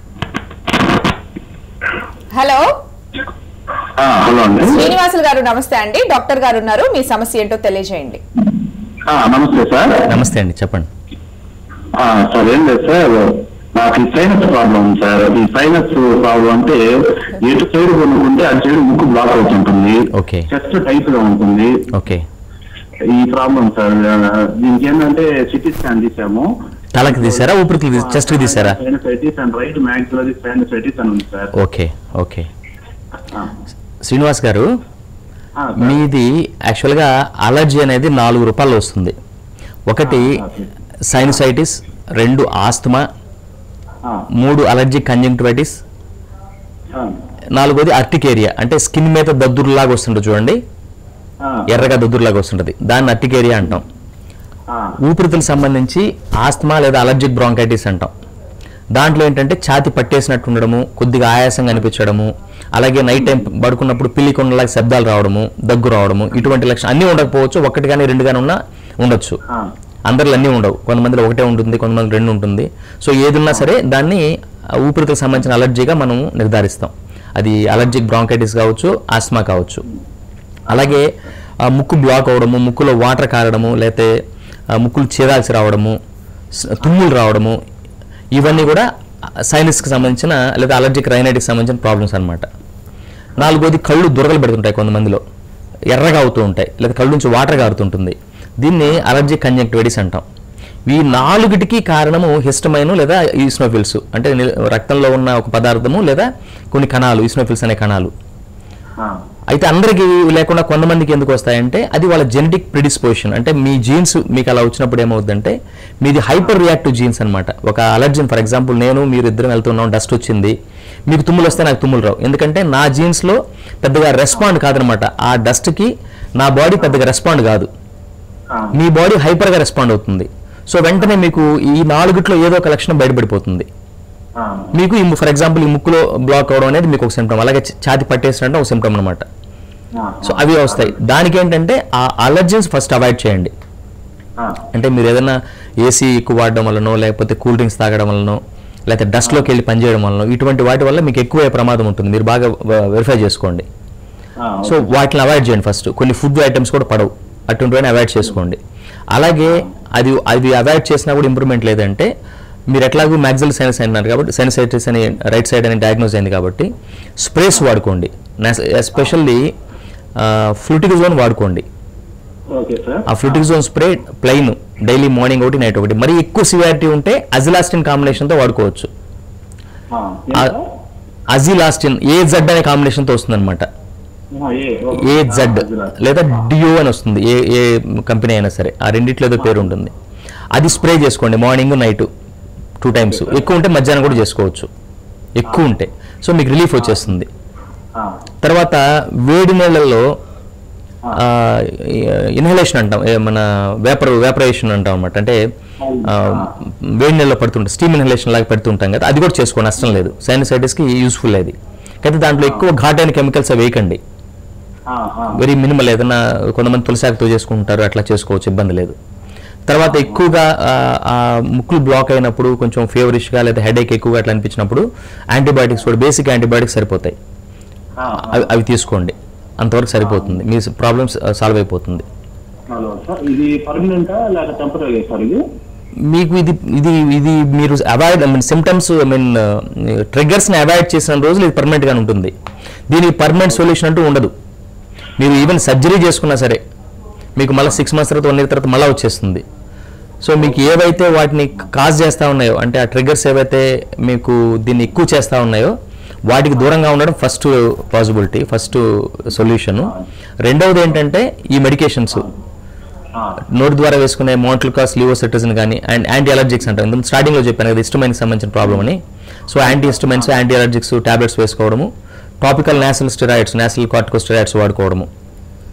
హలో హలో అండి శ్రీనివాసులు గారు నమస్తే అండి డాక్టర్ గారు ఉన్నారు మీ సమస్య ఏంటో తెలియజేయండి ఆ, నమస్తే సార్ నమస్తే అండి చెప్పండి ఆ, సార్ ఏం లేదు సార్ నాకు ఈ సైనస్ ప్రాబ్లం ఉంది సార్ ఈ సైనస్ ప్రాబ్లం అంటే ఎటు సైడ్ కొనుక్కుంటే అటు సైడ్ ముక్కు బ్లాక్ అవుతుంటుంది Okay. చెస్ట్ టైట్ గా ఉంటుంది ఓకే ఈ ప్రాబ్లం సార్ దీనికి ఏంటంటే సిటీ స్కాన్ తీసాము తలకి తీసారా ఊపిరితిత్తులు తీసారా చెస్ట్కి తీసారా sinusitis and right maxillary sinusitis అని ఉంది సార్ ఓకే ఓకే ఆ. శ్రీనివాస్ గారు ఆ, సార్. మీది యాక్చువల్గా అలర్జీ అనేది నాలుగు రూపాయలు వస్తుంది ఒకటి ఆ, ఓకే. సైనసైటిస్ రెండు ఆస్తమా ఆ, మూడు అలర్జిక్ కంజంక్టివైటిస్ ఆ, నాలుగోది అర్టికేరియా అంటే స్కిన్ మీద దద్దురులాగా వస్తుంటుంది చూడండి ఆ, ఎర్రగా దద్దురులాగా వస్తుంటుంది దాన్ని అర్టికేరియా అంటాం ఆ, ఊపిరితిత్తులకు సంబంధించి ఆస్తమా లేదా అలర్జిక్ బ్రాంకైటిస్ అంటాం దాంట్లో ఏంటంటే ఛాతి పట్టేసినట్టు ఉండడము కొద్దిగా ఆయాసంగా అనిపించడము అలాగే నైట్ టైం పడుకున్నప్పుడు పిల్లి కొండలాగా శబ్దాలు రావడము దగ్గు రావడము ఇటువంటి లక్షణం అన్నీ ఉండకపోవచ్చు ఒకటి కానీ రెండు కానీ ఉన్నా ఉండొచ్చు ఆ. అందరిలో అన్నీ ఉండవు కొంతమందిలో ఒకటే ఉంటుంది కొంతమంది రెండు ఉంటుంది సో ఏది ఉన్నా సరే దాన్ని ఆ ఊపిరితిత్తులకు సంబంధించిన అలర్జీగా మనం నిర్ధారిస్తాం అది అలర్జిక్ బ్రాంకైటిస్ కావచ్చు ఆస్మా కావచ్చు అలాగే ఆ ముక్కు బ్లాక్ అవడము ముక్కులో వాటర్ కారడము లేకపోతే ఆ ముక్కులు చేదాల్సి రావడము స- తుమ్ములు రావడము ఇవన్నీ కూడా సైనస్కి సంబంధించిన లేదా అలర్జిక్ రైనైటికి సంబంధించిన ప్రాబ్లమ్స్ అన్నమాట నాలుగోది కళ్ళు దురదలు పెడుతుంటాయి కొంతమందిలో ఎర్రగా అవుతూ ఉంటాయి లేదా కళ్ళు నుంచి వాటర్ కారుతుంటుంది దీన్ని అలర్జిక్ కంజంక్టివైటిస్ అంటాం ఈ నాలుగిటికి కారణము హిస్టమైన్ లేదా ఈస్నోఫిల్స్ అంటే ని- రక్తంలో ఉన్న ఒక పదార్థము లేదా కొన్ని కణాలు ఈస్నోఫిల్స్ అనే కణాలు ఆ, అయితే అందరికీ లేకుండా కొంతమందికి ఎందుకు వస్తాయంటే అది వాళ్ళ జెనెటిక్ ప్రిడిస్పోజిషన్ అంటే మీ జీన్స్ మీకు అలా వచ్చినప్పుడు ఏమవుతుందంటే మీది హైపర్ రియాక్టివ్ జీన్స్ అనమాట ఒక అలర్జన్ ఫర్ ఎగ్జాంపుల్ నేను మీరు ఇద్దరం వెళ్తున్నాం డస్ట్ వచ్చింది మీకు తుమ్ములు వస్తే నాకు తుమ్ములు రావు ఎందుకంటే నా జీన్స్లో పెద్దగా రెస్పాండ్ కాదనమాట ఆ డస్ట్కి నా బాడీ పెద్దగా రెస్పాండ్ కాదు ఆ, మీ బాడీ హైపర్గా రెస్పాండ్ అవుతుంది సో వెంటనే మీకు ఈ నాలుగిట్లో ఏదో ఒక లక్షణం బయటపడిపోతుంది ఆ, మీకు ఈ ఫర్ ఎగ్జాంపుల్ ఈ ముక్కులో బ్లాక్ అవడం అనేది మీకు ఒక సిమ్టమ్ అలాగే ఛ- ఛాతి పట్టేసినట్టు ఒక సిమ్టమ్ అనమాట ఆ, సో అవి వస్తాయి దానికి ఏంటంటే ఆ అలర్జీస్ ఫస్ట్ అవాయిడ్ చేయండి ఆ, అంటే మీరు ఏదైనా ఏసీ ఎక్కువ వాడడం వల్లనో లేకపోతే కూల్ డ్రింక్స్ తాగడం వల్లనో లేకపోతే డస్ట్లోకి వెళ్ళి పనిచేయడం వల్లనో ఇటువంటి వాటి వల్ల మీకు ఎక్కువ ప్రమాదం ఉంటుంది మీరు బాగా వెరిఫై చేసుకోండి ఆ, సో వాటిని అవాయిడ్ చేయండి ఫస్ట్ కొన్ని ఫుడ్ ఐటమ్స్ కూడా పడవు అటువంటివన్నీ అవాయిడ్ చేసుకోండి అలాగే అది అది అవాయిడ్ చేసినా కూడా ఇంప్రూవ్మెంట్ లేదంటే మీరు ఎట్లాగూ మ్యాక్సిల్ సైనస్ అన్నారు కాబట్టి సైనసైటిస్ అని రైట్ సైడ్ అని డయాగ్నోస్ అయింది కాబట్టి స్ప్రేస్ వాడుకోండి ఎస్పెషల్లీ ఫ్లూటిజోన్ వాడుకోండి ఓకే సార్ ఆ fluticasone spray plain daily morning ఒకటి నైట్ ఒకటి మరి ఎక్కువ సివియారిటీ ఉంటే అజిలాస్టిన్ కాంబినేషన్తో వాడుకోవచ్చు ఆ, ఏం సార్? అజిలాస్టిన్ ఏ జడ్ అనే కాంబినేషన్తో వస్తుంది అనమాట ఆ, ఏ, ఓకే. ఏ జడ్ ఆ, అజిలాస్. లేదా డియో అని వస్తుంది ఏ ఏ కంపెనీ అయినా సరే ఆ రెండిట్లో ఏదో పేరు ఉంటుంది అది స్ప్రే చేసుకోండి మార్నింగ్ నైట్ టూ టైమ్స్ ఎక్కువ ఉంటే మధ్యాహ్నం కూడా చేసుకోవచ్చు ఎక్కువ ఉంటే సో మీకు రిలీఫ్ వచ్చేస్తుంది ఆ, తర్వాత వేడి నీళ్ళల్లో ఇన్హలేషన్ అంటాం ఏ మన వేపర్ వేపరేషన్ అంటాం అనమాట అంటే ఆ, వేడి నీళ్ళలో పడుతుంటాం స్టీమ్ ఇన్హలేషన్ లాగా పెడుతుంటాం కదా అది కూడా చేసుకోండి నష్టం లేదు సైనసైటిస్కి యూస్ఫుల్ అది అయితే దాంట్లో ఎక్కువ ఘాటైన కెమికల్స్ వేయకండి ఆ, ఆ, వెరీ మినిమల్ ఏదైనా కొంతమంది తులసాకుతో చేసుకుంటారు అట్లా చేసుకోవచ్చు ఇబ్బంది లేదు తర్వాత ఎక్కువగా ఆ, ఆ ముక్కులు బ్లాక్ అయినప్పుడు కొంచెం ఫేవరిష్గా లేదా హెడేక్ ఎక్కువగా అట్లా అనిపించినప్పుడు యాంటీబయాటిక్స్ కూడా బేసిక్ యాంటీబయాటిక్స్ సరిపోతాయి ఆ, అవి అవి తీసుకోండి అంతవరకు సరిపోతుంది మీ ప్రాబ్లమ్స్ సాల్వ్ అయిపోతుంది హలో సార్ ఇది పర్మనెంటా లేక టెంపరీ సార్ ఇది మీకు ఇది ఇది ఇది మీరు avoid I mean symptoms I mean ట్రిగ్గర్స్ని అవాయిడ్ చేసిన రోజులు ఇది పర్మనెంట్గా ఉంటుంది దీనికి పర్మనెంట్ సొల్యూషన్ అంటూ ఉండదు మీరు ఈవెన్ సర్జరీ చేసుకున్నా సరే మీకు మళ్ళీ సిక్స్ మంత్స్ తర్వాత వన్ ఇయర్ తర్వాత మళ్ళీ వచ్చేస్తుంది సో మీకు ఏవైతే వాటిని కాజ్ చేస్తూ ఉన్నాయో అంటే ఆ ట్రిగ్గర్స్ ఏవైతే మీకు దీన్ని ఎక్కువ చేస్తూ ఉన్నాయో వాటికి దూరంగా ఉండడం ఫస్ట్ పాసిబిలిటీ ఫస్ట్ సొల్యూషన్ రెండవది ఏంటంటే ఈ మెడికేషన్స్ ఆ, నోటి ద్వారా వేసుకునే మోంట్లికాస్ లివోసెట్రిజిన్ కానీ అండ్ యాంటీ అలర్జిక్స్ అంటారు ఇందులో స్టార్టింగ్లో చెప్పాను కదా ఇస్టమైన్కి సంబంధించిన ప్రాబ్లం అని so antihistamines anti allergics tablets వేసుకోవడము topical nasal steroids nasal corticosteroids వాడుకోవడము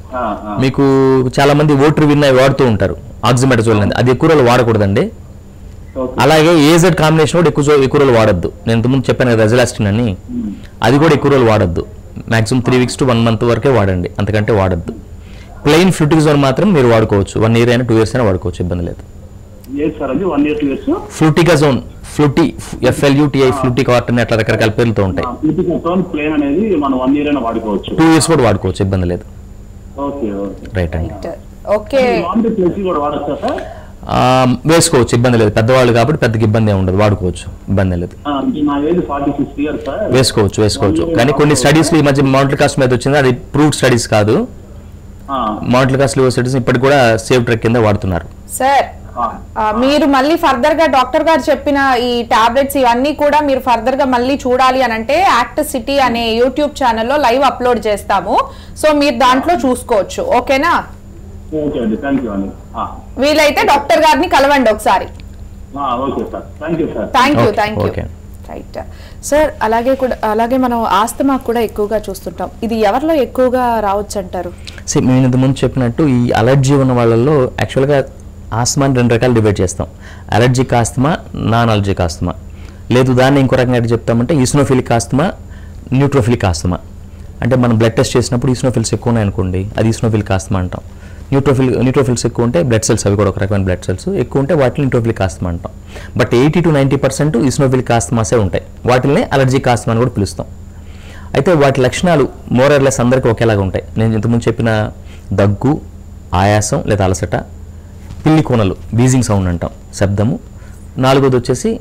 ఆ, ఆ. మీకు చాలా మంది ఓటర్ విన్ అవి వాడుతూ ఉంటారు ఆక్సిమెటజోల్ అనేది అది ఎక్కువ రోజులు వాడకూడదండి ఓకే. అలాగే ఏజెడ్ కాంబినేషన్ కూడా ఎక్కువ రో- ఎక్కువ రోజులు వాడద్దు నేను ఇంతకుముందు చెప్పాను కదా రెజలాస్టిన్ అని అది కూడా ఎక్కువ రోజులు వాడద్దు maximum three weeks to one month వరకే వాడండి అంతకంటే వాడద్దు ప్లెయిన్ ఫ్లూటిజోన్ మాత్రం మీరు వాడుకోవచ్చు వన్ ఇయర్ అయినా టూ ఇయర్స్ అయినా వాడుకోవచ్చు ఇబ్బంది లేదు ఏది సార్ అది one year two years fluticasone ఫ్లూటి ఎఫ్ఎల్యూటిఐ ఫ్లూటి కార్టన్ అట్లా రకరకాల పేర్లతో ఉంటాయి ప్లేన్ అనేది మనం వన్ ఇయర్ అయినా వాడుకోవచ్చు టూ ఇయర్స్ కూడా వాడుకోవచ్చు ఇబ్బంది లేదు ఓకే ఓకే రైట్ అండి ఓకే లాంటి ప్లేస్ కూడా వాడచ్చా సార్ ఆ, వేసుకోవచ్చు ఇబ్బంది లేదు పెద్దవాళ్ళు కాబట్టి పెద్దకి ఇబ్బంది ఏమి ఉండదు వాడుకోవచ్చు ఇబ్బంది లేదు ఆ, అంటే నా age forty six years sir వేసుకోవచ్చు వేసుకోవచ్చు కానీ కొన్ని స్టడీస్లో ఈ మధ్య మౌంటల్ కాస్ట్ మీద వచ్చింది అది ప్రూవ్డ్ స్టడీస్ కాదు ఆ, మౌంటల్ కాస్ట్ లివర్ స్టడీస్ ఇప్పటికి కూడా సేఫ్ ట్రక్ కింద వాడుతున్నారు సార్ ఆ. ఆ, మీరు మళ్ళీ ఫర్దర్ గా డాక్టర్ గారు చెప్పిన ఈ టాబ్లెట్స్ ఇవన్నీ కూడా మీరు ఫర్దర్ గా మళ్ళీ చూడాలి అని అంటే యాక్ట్ సిటీ అనే యూట్యూబ్ ఛానల్లో లైవ్ అప్లోడ్ చేస్తాము సో మీరు దాంట్లో చూసుకోవచ్చు ఓకేనా ఓకే అండి థ్యాంక్ యూ అండి ఆ, వీలైతే డాక్టర్ గారిని కలవండి ఒకసారి ఆ, okay sir thank you sir thank you Okay, thank you okay. Right sir అలాగే కూడా అలాగే మనం ఆస్తమా కూడా ఎక్కువగా చూస్తుంటాం ఇది ఎవరిలో ఎక్కువగా రావచ్చు అంటారు సే నేను ఇంతకుముందు చెప్పినట్టు ఈ అలర్జీ ఉన్న వాళ్ళల్లో యాక్చువల్గా ఆస్తమాని రెండు రకాలు డివైడ్ చేస్తాం allergic asthma non allergic asthma లేదు దాన్ని ఇంకో రకంగా ఎట్లా చెప్తామంటే ఈస్నోఫిలిక్ ఆస్తమా న్యూట్రోఫిలిక్ ఆస్తమా అంటే మనం బ్లడ్ టెస్ట్ చేసినప్పుడు ఈస్నోఫిల్స్ ఎక్కువ ఉన్నాయనుకోండి అది ఈస్నోఫిలిక్ ఆస్తమా అంటాం న్యూట్రోఫిల్ న్యూట్రోఫిల్స్ ఎక్కువ ఉంటే బ్లడ్ సెల్స్ అవి కూడా ఒక రకమైన బ్లడ్ సెల్స్ ఎక్కువ ఉంటే వాటిని న్యూట్రోఫిలిక్ ఆస్తమా అంటాం but eighty to ninety percent eosinophilic ఆస్తమాసే ఉంటాయి వాటిని అలర్జిక్ ఆస్తమా అని కూడా పిలుస్తాం అయితే వాటి లక్షణాలు మోరర్లెస్ అందరికీ ఒకేలాగా ఉంటాయి నేను ఇంతకుముందు చెప్పిన దగ్గు ఆయాసం లేదా అలసట పిల్లి కోనలు బీజింగ్ సౌండ్ అంటాం శబ్దము నాలుగోది వచ్చేసి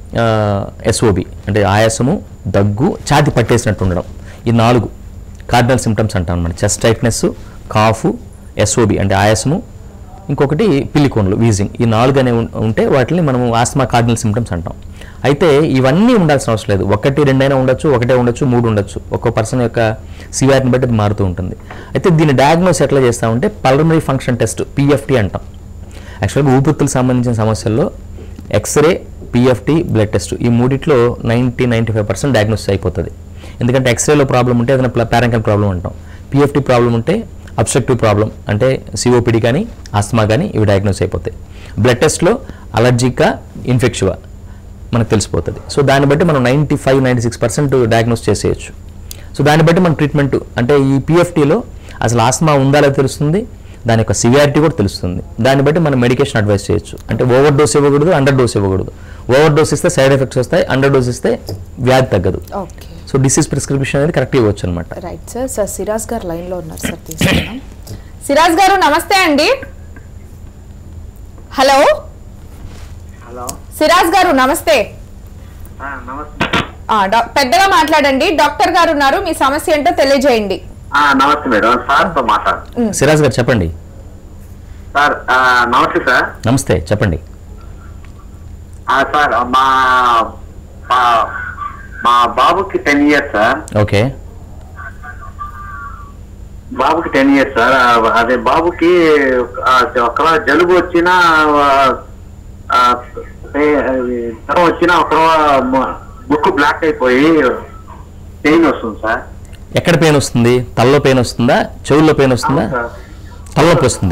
ఎస్ఓబి అంటే ఆయాసము దగ్గు ఛాతి పట్టేసినట్టు ఉండడం ఈ నాలుగు కార్డినల్ సిమ్టమ్స్ అంటాం అనమాట చెస్ట్ టైట్నెస్ కాఫ్ ఎస్ఓబి అంటే ఆయాసము ఇంకొకటి పిల్లికోన్లు వీజింగ్ ఈ నాలుగు అనే ఉం- ఉంటే వాటిని మనము ఆస్మా కార్డినల్ సిమ్టమ్స్ అంటాం అయితే ఇవన్నీ ఉండాల్సిన అవసరం లేదు ఒకటి రెండైనా ఉండొచ్చు ఒకటే ఉండొచ్చు మూడు ఉండొచ్చు ఒక్కో పర్సన్ యొక్క సివియారిటీని బట్టి అది మారుతూ ఉంటుంది అయితే దీన్ని డయాగ్నోస్ ఎట్లా చేస్తామంటే పల్మనరీ ఫంక్షన్ టెస్ట్ పిఎఫ్టీ అంటాం యాక్చువల్గా ఊపిరితిత్తులకు సంబంధించిన సమస్యల్లో ఎక్స్రే పిఎఫ్టీ బ్లడ్ టెస్ట్ ఈ మూడిట్లో ninety ninety five percent diagnose అయిపోతుంది ఎందుకంటే ఎక్స్రేలో ప్రాబ్లం ఉంటే ఏదైనా ప్యారంకల్ ప్రాబ్లం అంటాం పిఎఫ్టీ ప్రాబ్లం ఉంటే అబ్స్ట్రక్టివ్ ప్రాబ్లం అంటే సిఓపిడి కానీ ఆస్మా కానీ ఇవి డయాగ్నోస్ అయిపోతాయి బ్లడ్ టెస్ట్లో అలర్జికా ఇన్ఫెక్షువా మనకు తెలిసిపోతుంది సో దాన్ని బట్టి మనం ninety five ninety six percent diagnose చేసేయచ్చు సో దాన్ని బట్టి మన ట్రీట్మెంట్ అంటే ఈ పిఎఫ్టీలో అసలు ఆస్మా ఉందా లేదా తెలుస్తుంది దాని యొక్క సివియారిటీ కూడా తెలుస్తుంది దాన్ని బట్టి మనం మెడికేషన్ అడ్వైస్ చేయొచ్చు అంటే ఓవర్ డోస్ ఇవ్వకూడదు అండర్ డోస్ ఇవ్వకూడదు ఓవర్ డోస్ ఇస్తే సైడ్ ఎఫెక్ట్స్ వస్తాయి అండర్ డోస్ ఇస్తే వ్యాధి తగ్గదు ఓకే సో డిసీజ్ ప్రిస్క్రిప్షన్ అనేది కరెక్ట్ ఇవ్వచ్చు అనమాట రైట్ సార్ సార్ సిరాజ్ గారు లైన్ లో ఉన్నారు సార్ తీసుకున్నాం సిరాజ్ గారు నమస్తే అండి హలో హలో సిరాజ్ గారు నమస్తే నమస్తే ఆ, డా- పెద్దగా మాట్లాడండి డాక్టర్ గారు ఉన్నారు మీ సమస్య ఏంటో తెలియజేయండి నమస్తే మేడం సార్తో మాట్లాడు సిరాజ్ గారు చెప్పండి సార్ నమస్తే సార్ నమస్తే చెప్పండి సార్ మా మా- మా బాబుకి టెన్ ఇయర్స్ సార్ ఓకే బాబుకి టెన్ ఇయర్స్ సార్ ఆ, అదే బాబుకి ఆ, ఒక జలుబు వచ్చినా ఆ, పే- అది జ్వరం వచ్చినా ఒక బుక్ బ్లాక్ అయిపోయి పెయిన్ వస్తుంది సార్ ఎక్కడ పెయిన్ వస్తుంది తలలో పెయిన్ వస్తుందా చెవుల్లో పెయిన్ వస్తుందా అవును సార్. తలనొప్పి వస్తుంది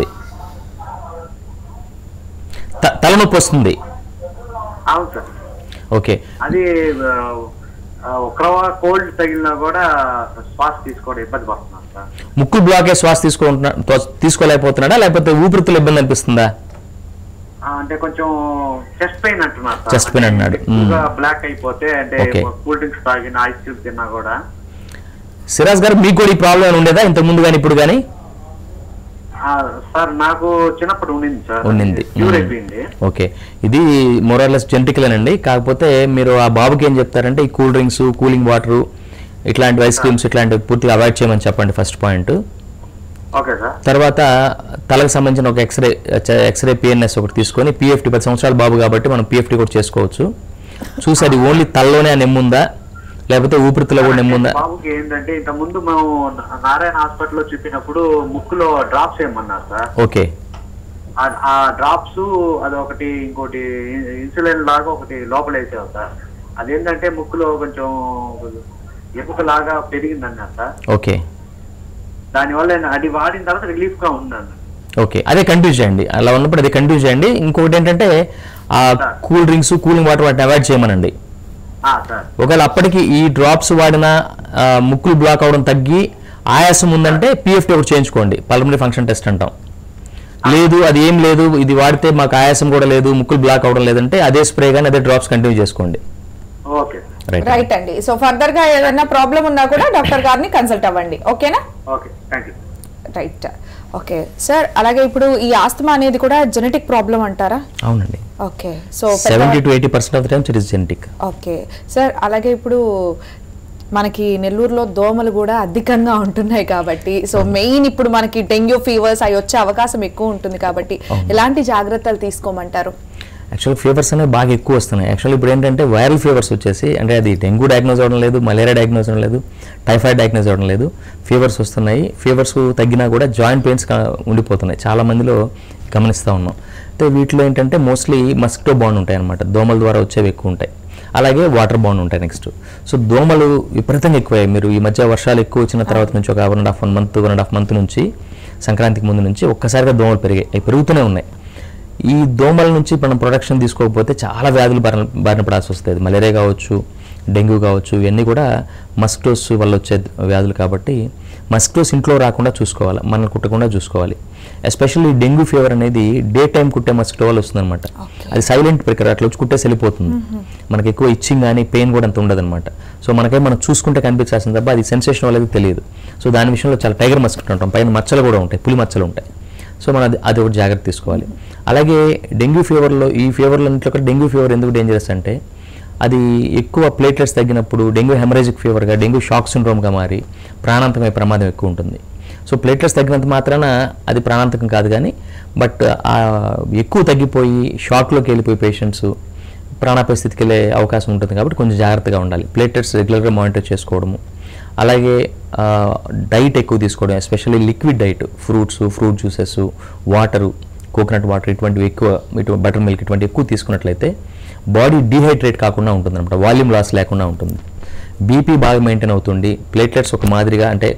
త- తలనొప్పి వస్తుంది అవును సార్ ఓకే అది ఒక కోల్డ్ తగిలినా కూడా శ్వాస తీసుకోవడం ఇబ్బంది పడుతున్నాను సార్ ముక్కు బ్లాకే శ్వాస తీసుకుంటున్నా తో- తీసుకోలేకపోతున్నాడా లేకపోతే ఊపిరితిత్తులు ఇబ్బంది అనిపిస్తుందా ఆ, అంటే కొంచెం చెస్ట్ పెయిన్ అంటున్నారు సార్. Chest pain అంటున్నాడు. ఎక్కువగా మ్మ్. బ్లాక్ అయిపోతే అంటే Okay. కూల్ డ్రింక్స్ తాగిన ఐస్ క్యూబ్ తిన్నా కూడా సిరాజ్ గారు మీకు కూడా ఈ ప్రాబ్లం ఉండేదా ఇంత ముందు కానీ ఇప్పుడు కానీ ఆ, సార్ నాకు చిన్నప్పుడు ఉండింది సార్ ఉండింది. క్యూర్ మ్మ్. అయిపోయింది ఓకే ఇది మొరార్లెస్ జెనటికలేనండి కాకపోతే మీరు ఆ బాబుకి ఏం చెప్తారంటే ఈ కూల్ డ్రింక్స్ కూలింగ్ వాటర్ ఇట్లాంటి ఐస్ క్రీమ్స్ ఇట్లాంటివి పూర్తిగా అవాయిడ్ చేయమని చెప్పండి ఫస్ట్ పాయింట్ ఓకే సార్ తర్వాత తలకు సంబంధించిన ఒక ఎక్స్రే ఎక్స్రే పిఎన్ఎస్ ఒకటి తీసుకొని పిఎఫ్టీ పది సంవత్సరాల బాబు కాబట్టి మనం పిఎఫ్టీ కూడా చేసుకోవచ్చు చూసి అది ఓన్లీ తలలోనే ఆ నెమ్ముందా లేకపోతే ఊపిరితిత్తులో కూడా నెమ్ముందా బాబుకి ఏంటంటే ఇంత ముందు మేము నా- నారాయణ హాస్పిటల్లో చూపినప్పుడు ముక్కులో డ్రాప్స్ ఏమన్నారు సార్ ఓకే ఆ- ఆ డ్రాప్స్ అదొకటి ఇంకోటి ఇన్సులిన్ లాగా ఒకటి లోపల వేసావు సార్ అదేంటంటే ముక్కులో కొంచెం ఎముక లాగా పెరిగిందన్నారు సార్ ఓకే దానివల్ల నేను అది వాడిన తర్వాత రిలీఫ్ గా ఉన్నాను ఓకే అదే కంటిన్యూ చేయండి అలా ఉన్నప్పుడు అదే కంటిన్యూ చేయండి ఇంకొకటి ఏంటంటే ఆ కూల్ డ్రింక్స్ కూలింగ్ వాటర్ వాటిని అవాయిడ్ చేయమనండి ఆ, సార్ ఒకవేళ అప్పటికి ఈ డ్రాప్స్ వాడిన ఆ, ముక్కులు బ్లాక్ అవడం తగ్గి ఆయాసం ఉందంటే పిఎఫ్టీ ఒకటి చేయించుకోండి పల్మనరీ ఫంక్షన్ టెస్ట్ అంటాం లేదు అది ఏం లేదు ఇది వాడితే మాకు ఆయాసం కూడా లేదు ముక్కులు బ్లాక్ అవడం లేదంటే అదే స్ప్రే కానీ అదే డ్రాప్స్ కంటిన్యూ చేసుకోండి ఓకే రైట్ రైట్ అండి సో ఫర్దర్ గా ఏదైనా ప్రాబ్లం ఉన్నా కూడా డాక్టర్ గారిని కన్సల్ట్ అవ్వండి ఓకేనా okay thank you right okay sir అలాగే ఇప్పుడు ఈ ఆస్తమా అనేది కూడా జెనెటిక్ ప్రాబ్లం అంటారా అవునండి okay so seventy to eighty percent of the times it is genetic okay sir అలాగే ఇప్పుడు మనకి నెల్లూరులో దోమలు కూడా అధికంగా ఉంటున్నాయి కాబట్టి సో మెయిన్ ఇప్పుడు మనకి డెంగ్యూ ఫీవర్స్ అవి వచ్చే అవకాశం ఎక్కువ ఉంటుంది కాబట్టి ఎలాంటి జాగ్రత్తలు తీసుకోమంటారు యాక్చువల్ ఫీవర్స్ అనేవి బాగా ఎక్కువ వస్తున్నాయి యాక్చువల్ ఇప్పుడు ఏంటంటే వైరల్ ఫీవర్స్ వచ్చేసి అంటే అది డెంగ్యూ డయాగ్నోజ్ అవ్వడం లేదు మలేరియా డయాగ్నోజ్ అవ్వడం లేదు టైఫాయిడ్ డయాగ్నోజ్ అవ్వడం లేదు ఫీవర్స్ వస్తున్నాయి ఫీవర్స్ తగ్గినా కూడా జాయింట్ పెయిన్స్ ఉండిపోతున్నాయి చాలా మందిలో గమనిస్తూ ఉన్నాం అయితే వీటిలో ఏంటంటే మోస్ట్లీ మస్కిటో బాండ్ ఉంటాయి అనమాట దోమల ద్వారా వచ్చేవి ఎక్కువ ఉంటాయి అలాగే వాటర్ బాండ్ ఉంటాయి నెక్స్ట్ సో దోమలు విపరీతంగా ఎక్కువయ్యాయి మీరు ఈ మధ్య వర్షాలు ఎక్కువ వచ్చిన తర్వాత నుంచి ఒక one and half one month one and half month నుంచి సంక్రాంతికి ముందు నుంచి ఒక్కసారిగా దోమలు పెరిగాయి అవి పెరుగుతూనే ఉన్నాయి ఈ దోమల నుంచి మనం ప్రొడక్షన్ తీసుకోకపోతే చాలా వ్యాధులు బారిన బారిన పడాల్సి వస్తుంది మలేరియా కావచ్చు డెంగ్యూ కావచ్చు ఇవన్నీ కూడా మస్కిటోస్ వల్ల వచ్చే వ్యాధులు కాబట్టి మస్కిటోస్ ఇంట్లో రాకుండా చూసుకోవాలి మనం కుట్టకుండా చూసుకోవాలి ఎస్పెషల్లీ డెంగ్యూ ఫీవర్ అనేది డే టైం కుట్టే మస్కిటో వల్ల వస్తుందన్నమాట అది సైలెంట్ ప్రక్రియ అట్లా వచ్చి కుట్టేసి వెళ్ళిపోతుంది మనకి ఎక్కువ ఇచ్చింగ్ కానీ పెయిన్ కూడా అంత ఉండదన్నమాట సో మనకే మనం చూసుకుంటే కనిపించాల్సింది తప్ప అది సెన్సేషన్ వాళ్ళకి తెలియదు సో దాని విషయంలో చాలా టైగర్ మస్కిటో ఉంటాం పైన మచ్చలు కూడా ఉంటాయి పులి మచ్చలు ఉంటాయి సో మనం అది అది ఒకటి జాగ్రత్త తీసుకోవాలి అలాగే డెంగ్యూ ఫీవర్లో ఈ ఫీవర్లో కూడా డెంగ్యూ ఫీవర్ ఎందుకు డేంజరస్ అంటే అది ఎక్కువ ప్లేట్లెట్స్ తగ్గినప్పుడు డెంగ్యూ హెమరేజిక్ ఫీవర్గా డెంగ్యూ షాక్ సిండ్రోమ్గా మారి ప్రాణాంతమయ్యే ప్రమాదం ఎక్కువ ఉంటుంది సో ప్లేట్లెట్స్ తగ్గినంత మాత్రాన అది ప్రాణాంతకం కాదు కానీ బట్ ఎక్కువ తగ్గిపోయి షాక్లోకి వెళ్ళిపోయి పేషెంట్స్ ప్రాణాపాయ స్థితికి వెళ్ళే అవకాశం ఉంటుంది కాబట్టి కొంచెం జాగ్రత్తగా ఉండాలి ప్లేటెట్స్ రెగ్యులర్గా మానిటర్ చేసుకోవడము అలాగే డైట్ ఎక్కువ తీసుకోవడం especially liquid diet fruits fruit juices water coconut water ఇటువంటివి ఎక్కువ ఇటు బటర్ మిల్క్ ఇటువంటి ఎక్కువ తీసుకున్నట్లయితే బాడీ డీహైడ్రేట్ కాకుండా ఉంటుంది అనమాట వాల్యూమ్ లాస్ లేకుండా ఉంటుంది బీపీ బాగా మెయింటైన్ అవుతుంది ప్లేట్లెట్స్ ఒక మాదిరిగా అంటే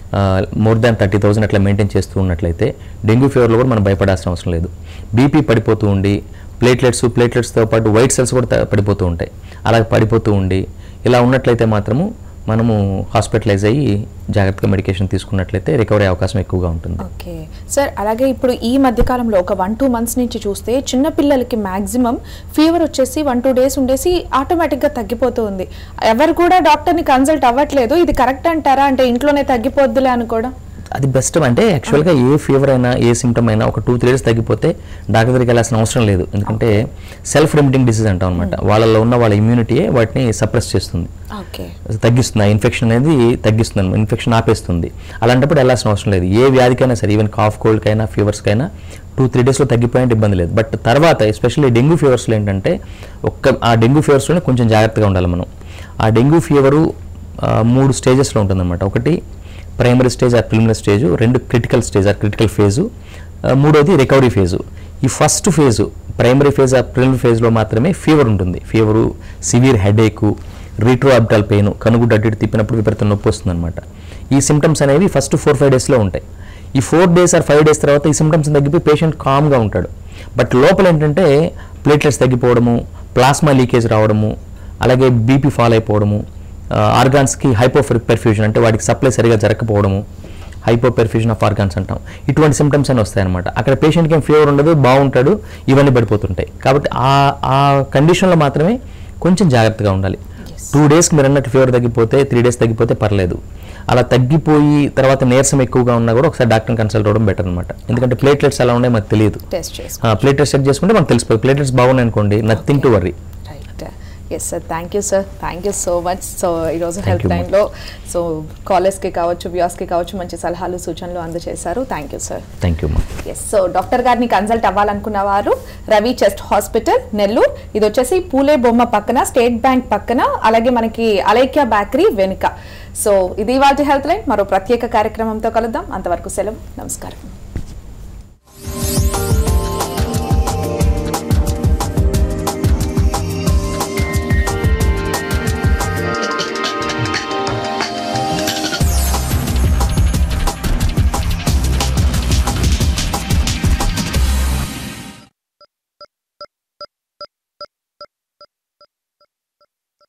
మోర్ దాన్ థర్టీ థౌసండ్ అట్లా మెయింటైన్ చేస్తూ ఉన్నట్లయితే డెంగ్యూ ఫీవర్లో కూడా మనం భయపడాల్సిన అవసరం లేదు బీపీ పడిపోతూ ఉండి ప్లేట్లెట్స్ ప్లేట్లెట్స్తో పాటు వైట్ సెల్స్ కూడా త- పడిపోతూ ఉంటాయి అలా పడిపోతూ ఉండి ఇలా ఉన్నట్లయితే మాత్రము మనము హాస్పిటలైజ్ అయ్యి జాగ్రత్తగా మెడికేషన్ తీసుకున్నట్లయితే రికవరీ అవకాశం ఎక్కువగా ఉంటుంది ఓకే సార్ అలాగే ఇప్పుడు ఈ మధ్య కాలంలో ఒక వన్ టూ మంత్స్ నుంచి చూస్తే చిన్న పిల్లలకి మాక్సిమం ఫీవర్ వచ్చేసి వన్ టూ డేస్ ఉండేసి ఆటోమేటిక్గా తగ్గిపోతుంది ఎవరు కూడా డాక్టర్ని కన్సల్ట్ అవ్వట్లేదు ఇది కరెక్ట్ అంటారా అంటే ఇంట్లోనే తగ్గిపోద్దులే అనుకోవడం అది బెస్ట్ అంటే యాక్చువల్గా ఏ ఫీవర్ అయినా ఏ సిమ్టమ్ అయినా ఒక టూ త్రీ డేస్ తగ్గిపోతే డాక్టర్ దగ్గరికి వెళ్ళాల్సిన అవసరం లేదు ఎందుకంటే సెల్ఫ్ రెమిటింగ్ డిసీజ్ అంటాం అనమాట వాళ్ళలో ఉన్న వాళ్ళ ఇమ్యూనిటీయే వాటిని సప్రెస్ చేస్తుంది ఓకే తగ్గిస్తుంది ఆ ఇన్ఫెక్షన్ అనేది తగ్గిస్తుంది ఇన్ఫెక్షన్ ఆపేస్తుంది అలాంటప్పుడు వెళ్ళాల్సిన అవసరం లేదు ఏ వ్యాధికైనా సరే ఈవెన్ కాఫ్ కోల్డ్కైనా ఫీవర్స్కైనా టూ త్రీ డేస్లో తగ్గిపోయేంత ఇబ్బంది లేదు బట్ తర్వాత ఎస్పెషల్లీ డెంగ్యూ ఫీవర్స్లో ఏంటంటే ఒక్క ఆ డెంగ్యూ ఫీవర్స్లోనే కొంచెం జాగ్రత్తగా ఉండాలి మనం ఆ డెంగ్యూ ఫీవరు ఆ, మూడు స్టేజెస్లో ఉంటుందన్నమాట ఒకటి primary stage or preliminary stage రెండు critical stage or critical phase మూడోది రికవరీ ఫేజు ఈ first phase primary phase or preliminary ఫేజ్లో మాత్రమే ఫీవర్ ఉంటుంది fever severe headache retro orbital pain కనుగుడ్డు అడ్డు ఇటు తిప్పినప్పుడు విపరీత నొప్పి వస్తుందన్నమాట ఈ సిమ్టమ్స్ అనేవి ఫస్ట్ ఫోర్ ఫైవ్ డేస్లో ఉంటాయి ఈ four days or five days తర్వాత ఈ సిమ్టమ్స్ తగ్గిపోయి పేషెంట్ కామ్గా ఉంటాడు బట్ లోపల ఏంటంటే ప్లేట్లెట్స్ తగ్గిపోవడము ప్లాస్మా లీకేజ్ రావడము అలాగే బీపీ ఫాల్ అయిపోవడము ఆర్గాన్స్కి హైపో పెర్ఫ్యూజన్ అంటే వాటికి సప్లై సరిగా జరగకపోవడము హైపో పెర్ఫ్యూజన్ ఆఫ్ ఆర్గాన్స్ అంటాం ఇటువంటి సిమ్టమ్స్ అని వస్తాయన్నమాట అక్కడ పేషెంట్కి ఏం ఫీవర్ ఉండదు బాగుంటాడు ఇవన్నీ పడిపోతుంటాయి కాబట్టి ఆ ఆ కండిషన్లో మాత్రమే కొంచెం జాగ్రత్తగా ఉండాలి టూ డేస్కి మీరు అన్నట్టు ఫీవర్ తగ్గిపోతే త్రీ డేస్ తగ్గిపోతే పర్లేదు అలా తగ్గిపోయి తర్వాత నీరసం ఎక్కువగా ఉన్నా కూడా ఒకసారి డాక్టర్ని కన్సల్ట్ అవ్వడం బెటర్ అనమాట ఎందుకంటే ప్లేట్లెట్స్ ఎలా ఉన్నాయి మనకు తెలియదు టెస్ట్ చేసుకో ప్లేట్లెట్స్ చెక్ చేసుకుంటే మనకు తెలిసిపోయి ప్లేట్లెట్స్ బాగున్నాయి అనుకోండి nothing to worry right yes sir thank you sir thank you so much so ఈరోజు Thank హెల్త్ you, ma'am. లైన్లో సో కాలేజ్కి కావచ్చు వ్యూస్కి కావచ్చు మంచి సలహాలు సూచనలు అందజేశారు thank you sir thank you మా ఎస్ సో డాక్టర్ గారిని కన్సల్ట్ అవ్వాలనుకున్న వారు రవి చెస్ట్ హాస్పిటల్ నెల్లూరు ఇది వచ్చేసి పూలే బొమ్మ పక్కన స్టేట్ బ్యాంక్ పక్కన అలాగే మనకి అలైక్య బేకరీ వెనుక సో ఇది వాళ్ళ హెల్త్ లైన్ మరో ప్రత్యేక కార్యక్రమంతో కలుద్దాం అంతవరకు సెలవు నమస్కారం